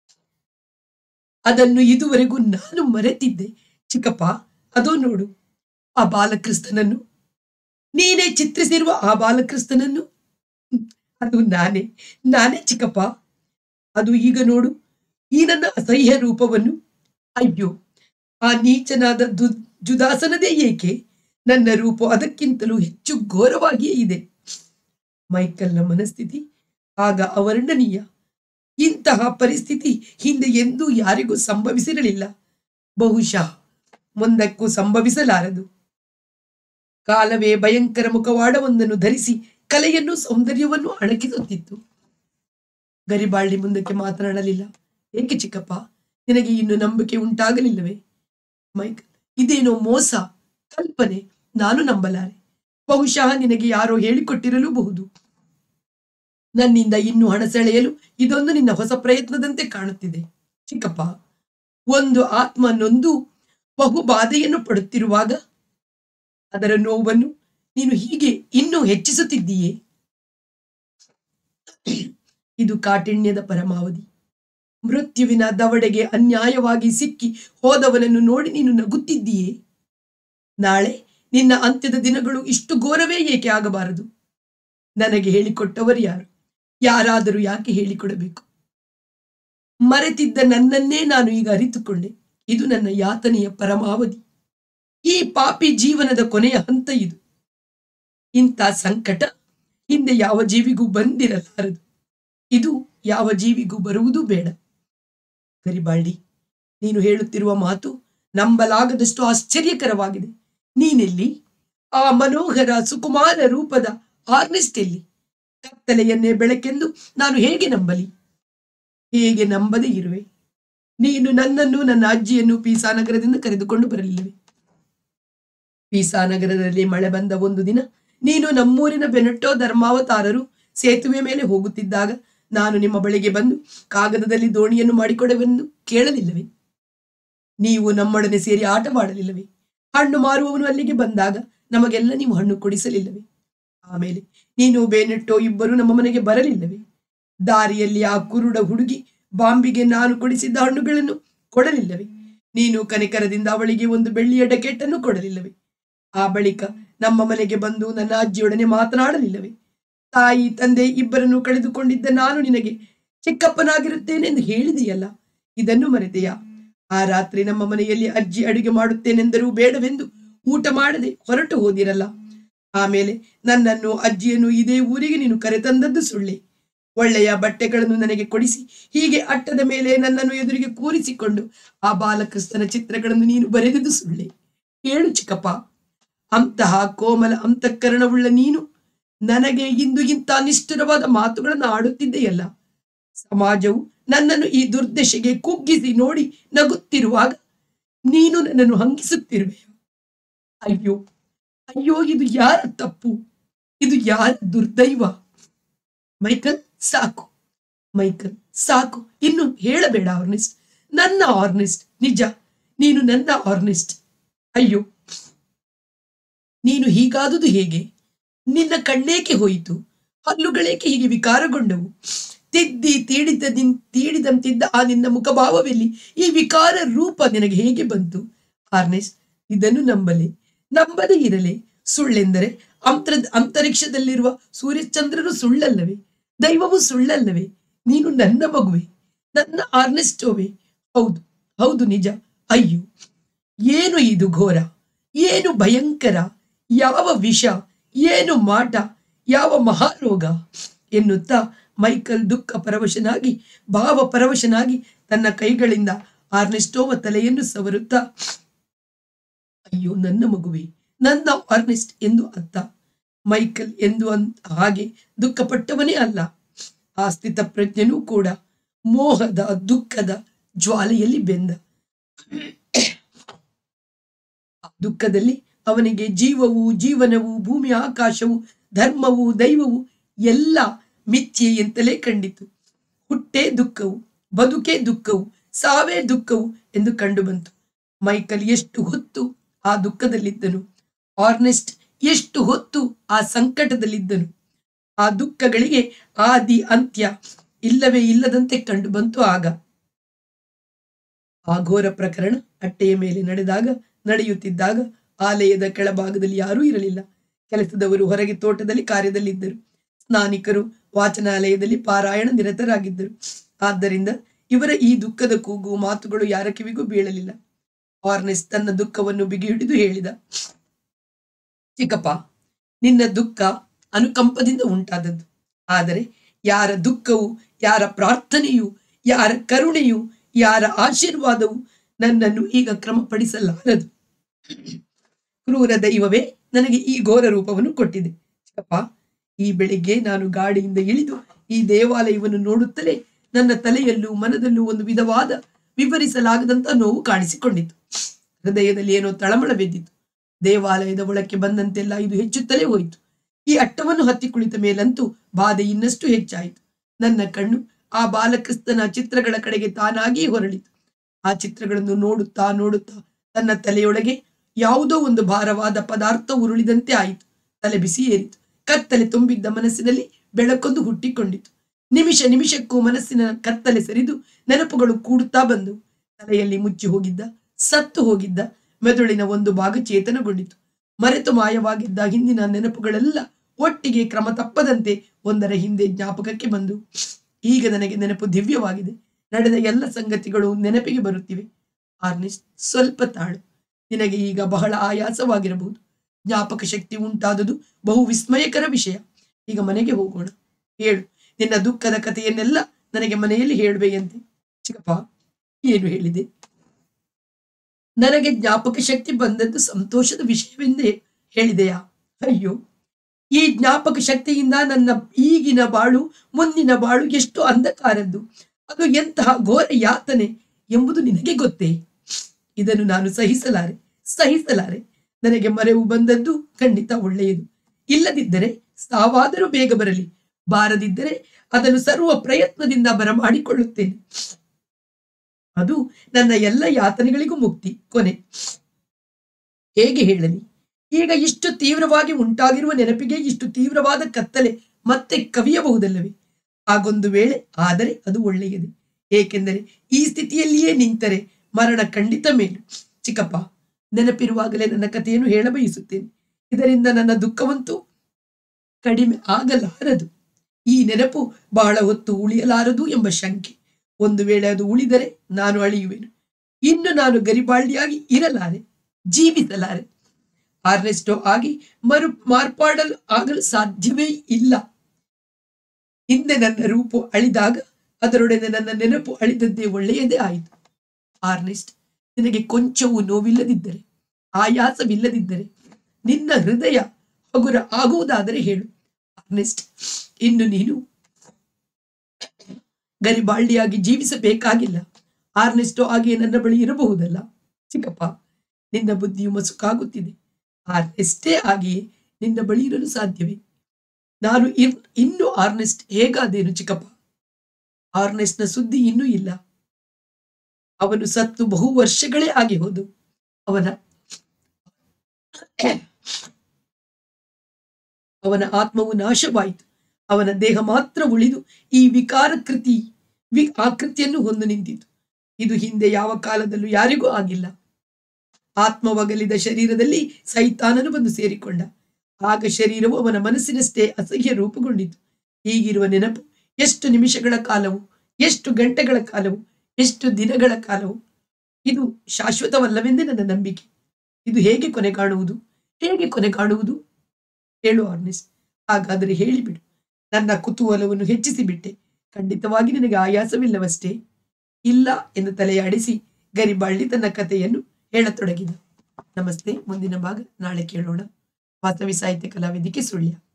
ಅದನ್ನು ಇದುವರೆಗೂ ನಾನು ಮರೆತಿದ್ದೆ ಚಿಕ್ಕಪ್ಪ ಅದೋ ನೋಡು ಆ ಬಾಲಕ್ರಿಸ್ತನನ್ನು ನೀನೇ ಚಿತ್ರಿಸಿರುವ ಆ ಬಾಲಕ್ರಿಸ್ತನನ್ನು ಹ್ಮ್, ಅದು ನಾನೇ ನಾನೇ ಚಿಕ್ಕಪ್ಪ ಅದು ಈಗ ನೋಡು ಈ ನನ್ನ ಅಸಹ್ಯ ರೂಪವನ್ನು ಅಯ್ಯೋ ಆ ನೀಚನಾದ ದು ಜುದಾಸನದೇ ಏಕೆ ನನ್ನ ರೂಪ ಅದಕ್ಕಿಂತಲೂ ಹೆಚ್ಚು ಘೋರವಾಗಿಯೇ ಇದೆ ಮೈಕಲ್ನ ಮನಸ್ಥಿತಿ ಆಗ ಅವರ್ಣನೀಯ ಇಂತಹ ಪರಿಸ್ಥಿತಿ ಹಿಂದೆ ಎಂದೂ ಯಾರಿಗೂ ಸಂಭವಿಸಿರಲಿಲ್ಲ ಬಹುಶಃ ಮುಂದಕ್ಕೂ ಸಂಭವಿಸಲಾರದು ಕಾಲವೇ ಭಯಂಕರ ಮುಖವಾಡವೊಂದನ್ನು ಧರಿಸಿ ಕಲೆಯನ್ನು ಸೌಂದರ್ಯವನ್ನು ಅಣಕಿಸುತ್ತಿತ್ತು ಗರಿಬಾಳ್ಳಿ ಮುಂದಕ್ಕೆ ಮಾತನಾಡಲಿಲ್ಲ ಏಕೆ ಚಿಕ್ಕಪ್ಪ ನಿನಗೆ ಇನ್ನು ನಂಬಿಕೆ ಉಂಟಾಗಲಿಲ್ಲವೇ ಮೈಕ್ ಇದೇನೋ ಮೋಸ ಕಲ್ಪನೆ ನಾನು ನಂಬಲಾರೆ ಬಹುಶಃ ನಿನಗೆ ಯಾರೋ ಹೇಳಿಕೊಟ್ಟಿರಲೂಬಹುದು ನನ್ನಿಂದ ಇನ್ನು ಹಣ ಸೆಳೆಯಲು ಇದೊಂದು ನಿನ್ನ ಹೊಸ ಪ್ರಯತ್ನದಂತೆ ಕಾಣುತ್ತಿದೆ ಚಿಕ್ಕಪ್ಪ ಒಂದು ಆತ್ಮ ನೊಂದು ಬಹು ಬಾಧೆಯನ್ನು ಪಡುತ್ತಿರುವಾಗ ಅದರ ನೋವನ್ನು ನೀನು ಹೀಗೆ ಇನ್ನೂ ಹೆಚ್ಚಿಸುತ್ತಿದ್ದೀಯೇ ಇದು ಕಾಠಿಣ್ಯದ ಪರಮಾವಧಿ ಮೃತ್ಯುವಿನ ದವಡೆಗೆ ಅನ್ಯಾಯವಾಗಿ ಸಿಕ್ಕಿ ಹೋದವನನ್ನು ನೋಡಿ ನೀನು ನಗುತ್ತಿದ್ದೀಯೇ ನಾಳೆ ನಿನ್ನ ಅಂತ್ಯದ ದಿನಗಳು ಇಷ್ಟು ಘೋರವೇ ಏಕೆ ಆಗಬಾರದು ನನಗೆ ಹೇಳಿಕೊಟ್ಟವರು ಯಾರು ಯಾರಾದರೂ ಯಾಕೆ ಹೇಳಿಕೊಡಬೇಕು ಮರೆತಿದ್ದ ನನ್ನನ್ನೇ ನಾನು ಈಗ ಅರಿತುಕೊಂಡೆ ಇದು ನನ್ನ ಯಾತನೆಯ ಪರಮಾವಧಿ ಈ ಪಾಪಿ ಜೀವನದ ಕೊನೆಯ ಹಂತ ಇದು ಇಂಥ ಸಂಕಟ ಹಿಂದೆ ಯಾವ ಜೀವಿಗೂ ಬಂದಿರಲಾರದು ಇದು ಯಾವ ಜೀವಿಗೂ ಬರುವುದೂ ಬೇಡ ಗರಿಬಾಳ್ಡಿ ನೀನು ಹೇಳುತ್ತಿರುವ ಮಾತು ನಂಬಲಾಗದಷ್ಟು ಆಶ್ಚರ್ಯಕರವಾಗಿದೆ ನೀನೆಲ್ಲಿ ಆ ಮನೋಹರ ಸುಕುಮಾರ ರೂಪದ ಆರ್ನೆಸ್ಟ್ ಎಲ್ಲಿ ಕತ್ತಲೆಯನ್ನೇ ಬೆಳಕೆಂದು ನಾನು ಹೇಗೆ ನಂಬಲಿ ಹೇಗೆ ನಂಬದೇ ಇರುವೆ ನೀನು ನನ್ನನ್ನು ನನ್ನ ಅಜ್ಜಿಯನ್ನು ಪೀಸಾನಗರದಿಂದ ಕರೆದುಕೊಂಡು ಬರಲಿಲ್ಲವೆ ಪೀಸಾನಗರದಲ್ಲಿ ಮಳೆ ಬಂದ ಒಂದು ದಿನ ನೀನು ನಮ್ಮೂರಿನ ಬೆನಟ್ಟೋ ಧರ್ಮಾವತಾರರು ಸೇತುವೆ ಮೇಲೆ ಹೋಗುತ್ತಿದ್ದಾಗ ನಾನು ನಿಮ್ಮ ಬಳಿಗೆ ಬಂದು ಕಾಗದದಲ್ಲಿ ದೋಣಿಯನ್ನು ಮಾಡಿಕೊಡುವೆಂದು ಕೇಳಲಿಲ್ಲವೇ ನೀವು ನಮ್ಮೊಡನೆ ಸೇರಿ ಆಟವಾಡಲಿಲ್ಲವೇ ಹಣ್ಣು ಮಾರುವವನು ಅಲ್ಲಿಗೆ ಬಂದಾಗ ನಮಗೆಲ್ಲ ನೀವು ಹಣ್ಣು ಕೊಡಿಸಲಿಲ್ಲವೇ ಆಮೇಲೆ ನೀನು ಬೇನೆಟ್ಟೋ ಇಬ್ಬರು ನಮ್ಮ ಮನೆಗೆ ಬರಲಿಲ್ಲವೇ ದಾರಿಯಲ್ಲಿ ಆ ಕುರುಡ ಹುಡುಗಿ ಬಾಂಬಿಗೆ ನಾನು ಕೊಡಿಸಿದ್ದ ಹಣ್ಣುಗಳನ್ನು ಕೊಡಲಿಲ್ಲವೇ ನೀನು ಕನಿಕರದಿಂದ ಅವಳಿಗೆ ಒಂದು ಬೆಳ್ಳಿಯ ಡಕೆಟನ್ನು ಕೊಡಲಿಲ್ಲವೇ ಆ ಬಳಿಕ ನಮ್ಮ ಮನೆಗೆ ಬಂದು ನನ್ನ ಅಜ್ಜಿಯೊಡನೆ ಮಾತನಾಡಲಿಲ್ಲವೇ ತಾಯಿ ತಂದೆ ಇಬ್ಬರನ್ನು ಕಳೆದುಕೊಂಡಿದ್ದ ನಾನು ನಿನಗೆ ಚಿಕ್ಕಪ್ಪನಾಗಿರುತ್ತೇನೆ ಎಂದು ಹೇಳಿದೆಯಲ್ಲ ಇದನ್ನು ಮರೆತೆಯಾ ಆ ರಾತ್ರಿ ನಮ್ಮ ಮನೆಯಲ್ಲಿ ಅಜ್ಜಿ ಅಡುಗೆ ಮಾಡುತ್ತೇನೆಂದರೂ ಬೇಡವೆಂದು ಊಟ ಮಾಡದೆ ಹೊರಟು ಹೋದಿರಲ್ಲ ಆಮೇಲೆ ನನ್ನನ್ನು ಅಜ್ಜಿಯನ್ನು ಇದೇ ಊರಿಗೆ ನೀನು ಕರೆತಂದದ್ದು ಸುಳ್ಳೆ ಒಳ್ಳೆಯ ಬಟ್ಟೆಗಳನ್ನು ನನಗೆ ಕೊಡಿಸಿ ಹೀಗೆ ಅಟ್ಟದ ಮೇಲೆ ನನ್ನನ್ನು ಎದುರಿಗೆ ಕೂರಿಸಿಕೊಂಡು ಆ ಬಾಲಕೃಷ್ಣನ ಚಿತ್ರಗಳನ್ನು ನೀನು ಬರೆದಿದ್ದು ಸುಳ್ಳೆ ಹೇಳು ಚಿಕ್ಕಪ್ಪ ಅಂತಹ ಕೋಮಲ ಅಂತಃಕರಣವುಳ್ಳ ನೀನು ನನಗೆ ಇಂದು ಇಂಥ ನಿಷ್ಠುರವಾದ ಮಾತುಗಳನ್ನು ಆಡುತ್ತಿದ್ದೆಯಲ್ಲ ಸಮಾಜವು ನನ್ನನ್ನು ಈ ದುರ್ದಶೆಗೆ ಕುಗ್ಗಿಸಿ ನೋಡಿ ನಗುತ್ತಿರುವಾಗ ನೀನು ನನ್ನನ್ನು ಹಂಗಿಸುತ್ತಿರುವೆ ಅಯ್ಯೋ ಅಯ್ಯೋ ಇದು ಯಾರ ತಪ್ಪು ಇದು ಯಾರ ದುರ್ದೈವ ಮೈಕಲ್ ಸಾಕು ಮೈಕಲ್ ಸಾಕು ಇನ್ನು ಹೇಳಬೇಡ ಆರ್ನೆಸ್ಟ್ ನನ್ನ ಆರ್ನೆಸ್ಟ್ ನಿಜ ನೀನು ನನ್ನ ಆರ್ನೆಸ್ಟ್ ಅಯ್ಯೋ ನೀನು ಹೀಗಾದುದು ಹೇಗೆ ನಿನ್ನ ಕಣ್ಣೇಕೆ ಹೋಯಿತು ಹಲ್ಲುಗಳೇಕೆ ಹೀಗೆ ವಿಕಾರಗೊಂಡವು ತಿದ್ದಿ ತೀಡಿದ ತೀಡಿದಂತಿದ್ದ ಆ ನಿನ್ನ ಮುಖಭಾವವೆಲ್ಲಿ ಈ ವಿಕಾರ ರೂಪ ನಿನಗೆ ಹೇಗೆ ಬಂತು ಆರ್ನೆಸ್ಟ್ ಇದನ್ನು ನಂಬಲೆ ನಂಬದೇ ಇರಲೆ ಸುಳ್ಳೆಂದರೆ ಅಂತರ ಅಂತರಿಕ್ಷದಲ್ಲಿರುವ ಸೂರ್ಯಚಂದ್ರರು ಸುಳ್ಳಲ್ಲವೇ ದೈವವು ಸುಳ್ಳಲ್ಲವೇ ನೀನು ನನ್ನ ಮಗುವೆ ನನ್ನ ಆರ್ನೆಸ್ಟೋವೆ ಹೌದು ಹೌದು ನಿಜ ಅಯ್ಯೋ ಏನು ಇದು ಘೋರ ಏನು ಭಯಂಕರ ಯಾವ ವಿಷ ಏನು ಮಾಟ ಯಾವ ಮಹಾರೋಗ ಎನ್ನುತ್ತಾ ಮೈಕಲ್ ದುಃಖ ಪರವಶನಾಗಿ ಭಾವ ಪರವಶನಾಗಿ ತನ್ನ ಕೈಗಳಿಂದ ಆರ್ನೆಸ್ಟೋವ ತಲೆಯನ್ನು ಸವರುತ್ತಾ ಅಯ್ಯೋ ನನ್ನ ಮಗುವೆ ನನ್ನ ಆರ್ನೆಸ್ಟ್ ಎಂದು ಅತ್ತ ಮೈಕಲ್ ಎಂದು ಅಂತ ಹಾಗೆ ದುಃಖಪಟ್ಟವನೇ ಅಲ್ಲ ಆ ಸ್ಥಿತ ಪ್ರಜ್ಞನೂ ಕೂಡ ಮೋಹದ ದುಃಖದ ಜ್ವಾಲೆಯಲ್ಲಿ ಬೆಂದ ಆ ದುಃಖದಲ್ಲಿ ಅವನಿಗೆ ಜೀವವು ಜೀವನವು ಭೂಮಿ ಆಕಾಶವು ಧರ್ಮವು ದೈವವು ಎಲ್ಲ ಮಿಥ್ಯೆ ಎಂತಲೇ ಕಂಡಿತು ಹುಟ್ಟೇ ದುಃಖವು ಬದುಕೇ ದುಃಖವು ಸಾವೇ ದುಃಖವು ಎಂದು ಕಂಡು ಬಂತು ಮೈಕಲ್ ಎಷ್ಟು ಹೊತ್ತು ಆ ದುಃಖದಲ್ಲಿದ್ದನು ಆರ್ನೆಸ್ಟ್ ಎಷ್ಟು ಹೊತ್ತು ಆ ಸಂಕಟದಲ್ಲಿದ್ದನು ಆ ದುಃಖಗಳಿಗೆ ಆದಿ ಅಂತ್ಯ ಇಲ್ಲವೇ ಇಲ್ಲದಂತೆ ಕಂಡು ಬಂತು ಆಗ ಆ ಘೋರ ಪ್ರಕರಣ ಅಟ್ಟೆಯ ಮೇಲೆ ನಡೆದಾಗ ನಡೆಯುತ್ತಿದ್ದಾಗ ಆಲಯದ ಕೆಳಭಾಗದಲ್ಲಿ ಯಾರೂ ಇರಲಿಲ್ಲ ಕೆಲಸದವರು ಹೊರಗೆ ತೋಟದಲ್ಲಿ ಕಾರ್ಯದಲ್ಲಿದ್ದರು ಸ್ನಾನಿಕರು ವಾಚನಾಲಯದಲ್ಲಿ ಪಾರಾಯಣ ನಿರತರಾಗಿದ್ದರು ಆದ್ದರಿಂದ ಇವರ ಈ ದುಃಖದ ಕೂಗು ಮಾತುಗಳು ಯಾರ ಕಿವಿಗೂ ಬೀಳಲಿಲ್ಲ ಆರ್ನೆಸ್ ತನ್ನ ದುಃಖವನ್ನು ಬಿಗಿ ಹಿಡಿದು ಹೇಳಿದ ಚಿಕ್ಕಪ್ಪ ನಿನ್ನ ದುಃಖ ಅನುಕಂಪದಿಂದ ಉಂಟಾದದ್ದು ಆದರೆ ಯಾರ ದುಃಖವು ಯಾರ ಪ್ರಾರ್ಥನೆಯು ಯಾರ ಕರುಣೆಯು ಯಾರ ಆಶೀರ್ವಾದವು ನನ್ನನ್ನು ಈಗ ಕ್ರಮಪಡಿಸಲಾರದು ಕ್ರೂರ ದೈವವೇ ನನಗೆ ಈ ಘೋರ ರೂಪವನ್ನು ಕೊಟ್ಟಿದೆ ಚಿಕ್ಕಪ್ಪ ಈ ಬೆಳಿಗ್ಗೆ ನಾನು ಗಾಡಿಯಿಂದ ಇಳಿದು ಈ ದೇವಾಲಯವನ್ನು ನೋಡುತ್ತಲೇ ನನ್ನ ತಲೆಯಲ್ಲೂ ಮನದಲ್ಲೂ ಒಂದು ವಿಧವಾದ ವಿವರಿಸಲಾಗದಂತ ನೋವು ಕಾಣಿಸಿಕೊಂಡಿತು ಹೃದಯದಲ್ಲಿ ಏನೋ ತಳಮಳ ಬೆದ್ದಿತು ದೇವಾಲಯದ ಒಳಕ್ಕೆ ಬಂದಂತೆಲ್ಲ ಇದು ಹೆಚ್ಚುತ್ತಲೇ ಹೋಯಿತು ಈ ಅಟ್ಟವನ್ನು ಹತ್ತಿ ಕುಳಿತ ಮೇಲಂತೂ ಬಾಧೆ ಇನ್ನಷ್ಟು ಹೆಚ್ಚಾಯಿತು ನನ್ನ ಕಣ್ಣು ಆ ಬಾಲಕ್ರಿಸ್ತನ ಚಿತ್ರಗಳ ಕಡೆಗೆ ತಾನಾಗಿಯೇ ಹೊರಳಿತು ಆ ಚಿತ್ರಗಳನ್ನು ನೋಡುತ್ತಾ ನೋಡುತ್ತಾ ತನ್ನ ತಲೆಯೊಳಗೆ ಯಾವುದೋ ಒಂದು ಭಾರವಾದ ಪದಾರ್ಥ ಉರುಳಿದಂತೆ ಆಯಿತು ತಲೆ ಬಿಸಿ ಏರಿತು ಕತ್ತಲೆ ತುಂಬಿದ್ದ ಮನಸ್ಸಿನಲ್ಲಿ ಬೆಳಕೊಂದು ಹುಟ್ಟಿಕೊಂಡಿತು ನಿಮಿಷ ನಿಮಿಷಕ್ಕೂ ಮನಸ್ಸಿನ ಕತ್ತಲೆ ಸರಿದು ನೆನಪುಗಳು ಕೂಡುತ್ತಾ ಬಂದು ತಲೆಯಲ್ಲಿ ಮುಚ್ಚಿ ಹೋಗಿದ್ದ ಸತ್ತು ಹೋಗಿದ್ದ ಮೆದುಳಿನ ಒಂದು ಭಾಗ ಚೇತನಗೊಂಡಿತು ಮರೆತು ಮಾಯವಾಗಿದ್ದ ಹಿಂದಿನ ನೆನಪುಗಳೆಲ್ಲ ಒಟ್ಟಿಗೆ ಕ್ರಮ ತಪ್ಪದಂತೆ ಒಂದರ ಹಿಂದೆ ಜ್ಞಾಪಕಕ್ಕೆ ಬಂದು ಈಗ ನನಗೆ ನೆನಪು ದಿವ್ಯವಾಗಿದೆ ನಡೆದ ಎಲ್ಲ ಸಂಗತಿಗಳು ನೆನಪಿಗೆ ಬರುತ್ತಿವೆ ಆರ್ನಿಸ್ಟ್ ಸ್ವಲ್ಪ ತಾಳು ನಿನಗೆ ಈಗ ಬಹಳ ಆಯಾಸವಾಗಿರಬಹುದು ಜ್ಞಾಪಕ ಶಕ್ತಿ ಉಂಟಾದುದು ಬಹು ವಿಸ್ಮಯಕರ ವಿಷಯ ಈಗ ಮನೆಗೆ ಹೋಗೋಣ ಹೇಳು ನಿನ್ನ ದುಃಖದ ಕಥೆಯನ್ನೆಲ್ಲ ನನಗೆ ಮನೆಯಲ್ಲಿ ಹೇಳುವೆಯಂತೆ ಚಿಕ್ಕಪ್ಪ ಏನು ಹೇಳಿದೆ ನನಗೆ ಜ್ಞಾಪಕ ಶಕ್ತಿ ಬಂದದ್ದು ಸಂತೋಷದ ವಿಷಯವೆಂದೇ ಹೇಳಿದೆಯಾ ಅಯ್ಯೋ ಈ ಜ್ಞಾಪಕ ಶಕ್ತಿಯಿಂದ ನನ್ನ ಈಗಿನ ಬಾಳು ಮುಂದಿನ ಬಾಳು ಎಷ್ಟು ಅಂಧಕಾರದ್ದು ಅದು ಎಂತಹ ಘೋರ ಯಾತನೆ ಎಂಬುದು ನಿನಗೆ ಗೊತ್ತೇ ಇದನ್ನು ನಾನು ಸಹಿಸಲಾರೆ ಸಹಿಸಲಾರೆ ನನಗೆ ಮರೆವು ಬಂದದ್ದು ಖಂಡಿತ ಒಳ್ಳೆಯದು ಇಲ್ಲದಿದ್ದರೆ ಸಾವಾದರೂ ಬೇಗ ಬರಲಿ ಬಾರದಿದ್ದರೆ ಅದನ್ನು ಸರ್ವ ಪ್ರಯತ್ನದಿಂದ ಬರಮಾಡಿಕೊಳ್ಳುತ್ತೇನೆ ಅದು ನನ್ನ ಎಲ್ಲ ಯಾತನೆಗಳಿಗೂ ಮುಕ್ತಿ ಕೊನೆ ಹೇಗೆ ಹೇಳಲಿ ಈಗ ಇಷ್ಟು ತೀವ್ರವಾಗಿ ಉಂಟಾಗಿರುವ ನೆನಪಿಗೆ ಇಷ್ಟು ತೀವ್ರವಾದ ಕತ್ತಲೆ ಮತ್ತೆ ಕವಿಯಬಹುದಲ್ಲವೇ ಹಾಗೊಂದು ವೇಳೆ ಆದರೆ ಅದು ಒಳ್ಳೆಯದು ಏಕೆಂದರೆ ಈ ಸ್ಥಿತಿಯಲ್ಲಿಯೇ ನಿಂತರೆ ಮರಣ ಖಂಡಿತ ಮೇಲು ಚಿಕ್ಕಪ್ಪ ನೆನಪಿರುವಾಗಲೇ ನನ್ನ ಕಥೆಯನ್ನು ಹೇಳಬಯಸುತ್ತೇನೆ ಇದರಿಂದ ನನ್ನ ದುಃಖವಂತೂ ಕಡಿಮೆ ಆಗಲಾರದು ಈ ನೆನಪು ಬಹಳ ಹೊತ್ತು ಉಳಿಯಲಾರದು ಎಂಬ ಶಂಕೆ ಒಂದು ವೇಳೆ ಅದು ಉಳಿದರೆ ನಾನು ಅಳಿಯುವೆನು ಇನ್ನು ನಾನು ಗರಿಬಾಳ್ಡಿಯಾಗಿ ಇರಲಾರೆ ಜೀವಿಸಲಾರೆ ಆರ್ನೆಸ್ಟೋ ಆಗಿ ಮರು ಮಾರ್ಪಾಡಲು ಆಗಲು ಸಾಧ್ಯವೇ ಇಲ್ಲ ಹಿಂದೆ ನನ್ನ ರೂಪು ಅಳಿದಾಗ ಅದರೊಡನೆ ನನ್ನ ನೆನಪು ಅಳಿದದ್ದೇ ಒಳ್ಳೆಯದೇ ಆಯಿತು ಆರ್ನೆಸ್ಟ್ ನಿನಗೆ ಕೊಂಚವೂ ನೋವಿಲ್ಲದಿದ್ದರೆ ಆಯಾಸವಿಲ್ಲದಿದ್ದರೆ ನಿನ್ನ ಹೃದಯ ಹಗುರ ಆಗುವುದಾದರೆ ಹೇಳು ಆರ್ನೆಸ್ಟ್ ಇನ್ನು ನೀನು ಗರಿಬಾಳ್ಡಿಯಾಗಿ ಜೀವಿಸಬೇಕಾಗಿಲ್ಲ ಆರ್ನೆಸ್ಟೋ ಹಾಗೆ ನನ್ನ ಬಳಿ ಇರಬಹುದಲ್ಲ ಚಿಕ್ಕಪ್ಪ ನಿನ್ನ ಬುದ್ಧಿಯು ಮಸುಕಾಗುತ್ತಿದೆ ಆರ್ನೆಸ್ಟೇ ಹಾಗೆಯೇ ನಿನ್ನ ಬಳಿ ಇರಲು ಸಾಧ್ಯವೇ ನಾನು ಇನ್ ಇನ್ನು ಆರ್ನೆಸ್ಟ್ ಹೇಗಾದೇನು ಚಿಕ್ಕಪ್ಪ ಆರ್ನೆಸ್ಟ್ನ ಸುದ್ದಿ ಇನ್ನೂ ಇಲ್ಲ ಅವನು ಸತ್ತು ಬಹು ವರ್ಷಗಳೇ ಆಗಿ ಹೋದು ಅವನ ಅವನ ಆತ್ಮವು ನಾಶವಾಯಿತು ಅವನ ದೇಹ ಮಾತ್ರ ಉಳಿದು ಈ ವಿಕಾರ ಕೃತಿ ವಿ ಆಕೃತಿಯನ್ನು ಹೊಂದು ನಿಂತಿತು ಇದು ಹಿಂದೆ ಯಾವ ಕಾಲದಲ್ಲೂ ಯಾರಿಗೂ ಆಗಿಲ್ಲ ಆತ್ಮವಗಲಿದ ಶರೀರದಲ್ಲಿ ಸೈತಾನನು ಬಂದು ಸೇರಿಕೊಂಡ ಆಗ ಶರೀರವು ಅವನ ಮನಸ್ಸಿನಷ್ಟೇ ಅಸಹ್ಯ ರೂಪುಗೊಂಡಿತು ಹೀಗಿರುವ ನೆನಪು ಎಷ್ಟು ನಿಮಿಷಗಳ ಕಾಲವು ಎಷ್ಟು ಗಂಟೆಗಳ ಕಾಲವು ಎಷ್ಟು ದಿನಗಳ ಕಾಲವು ಇದು ಶಾಶ್ವತವಲ್ಲವೆಂದೇ ನನ್ನ ನಂಬಿಕೆ ಇದು ಹೇಗೆ ಕೊನೆ ಕಾಣುವುದು ಹೇಗೆ ಕೊನೆ ಕಾಣುವುದು ಹೇಳು ಆರ್ನೆಸ್ ಹಾಗಾದರೆ ಹೇಳಿಬಿಡು ನನ್ನ ಕುತೂಹಲವನ್ನು ಹೆಚ್ಚಿಸಿ ಬಿಟ್ಟೆ ಖಂಡಿತವಾಗಿ ನಿನಗೆ ಆಯಾಸವಿಲ್ಲವಷ್ಟೇ ಇಲ್ಲ ಎಂದು ತಲೆಯಾಡಿಸಿ ಗರಿಬಾಳ್ಳಿ ತನ್ನ ಕಥೆಯನ್ನು ಹೇಳತೊಡಗಿದ ನಮಸ್ತೆ ಮುಂದಿನ ಭಾಗ ನಾಳೆ ಕೇಳೋಣ ವಾಸವಿ ಸಾಹಿತ್ಯ ಕಲಾವೇದಿಕೆ ಸುಳ್ಯ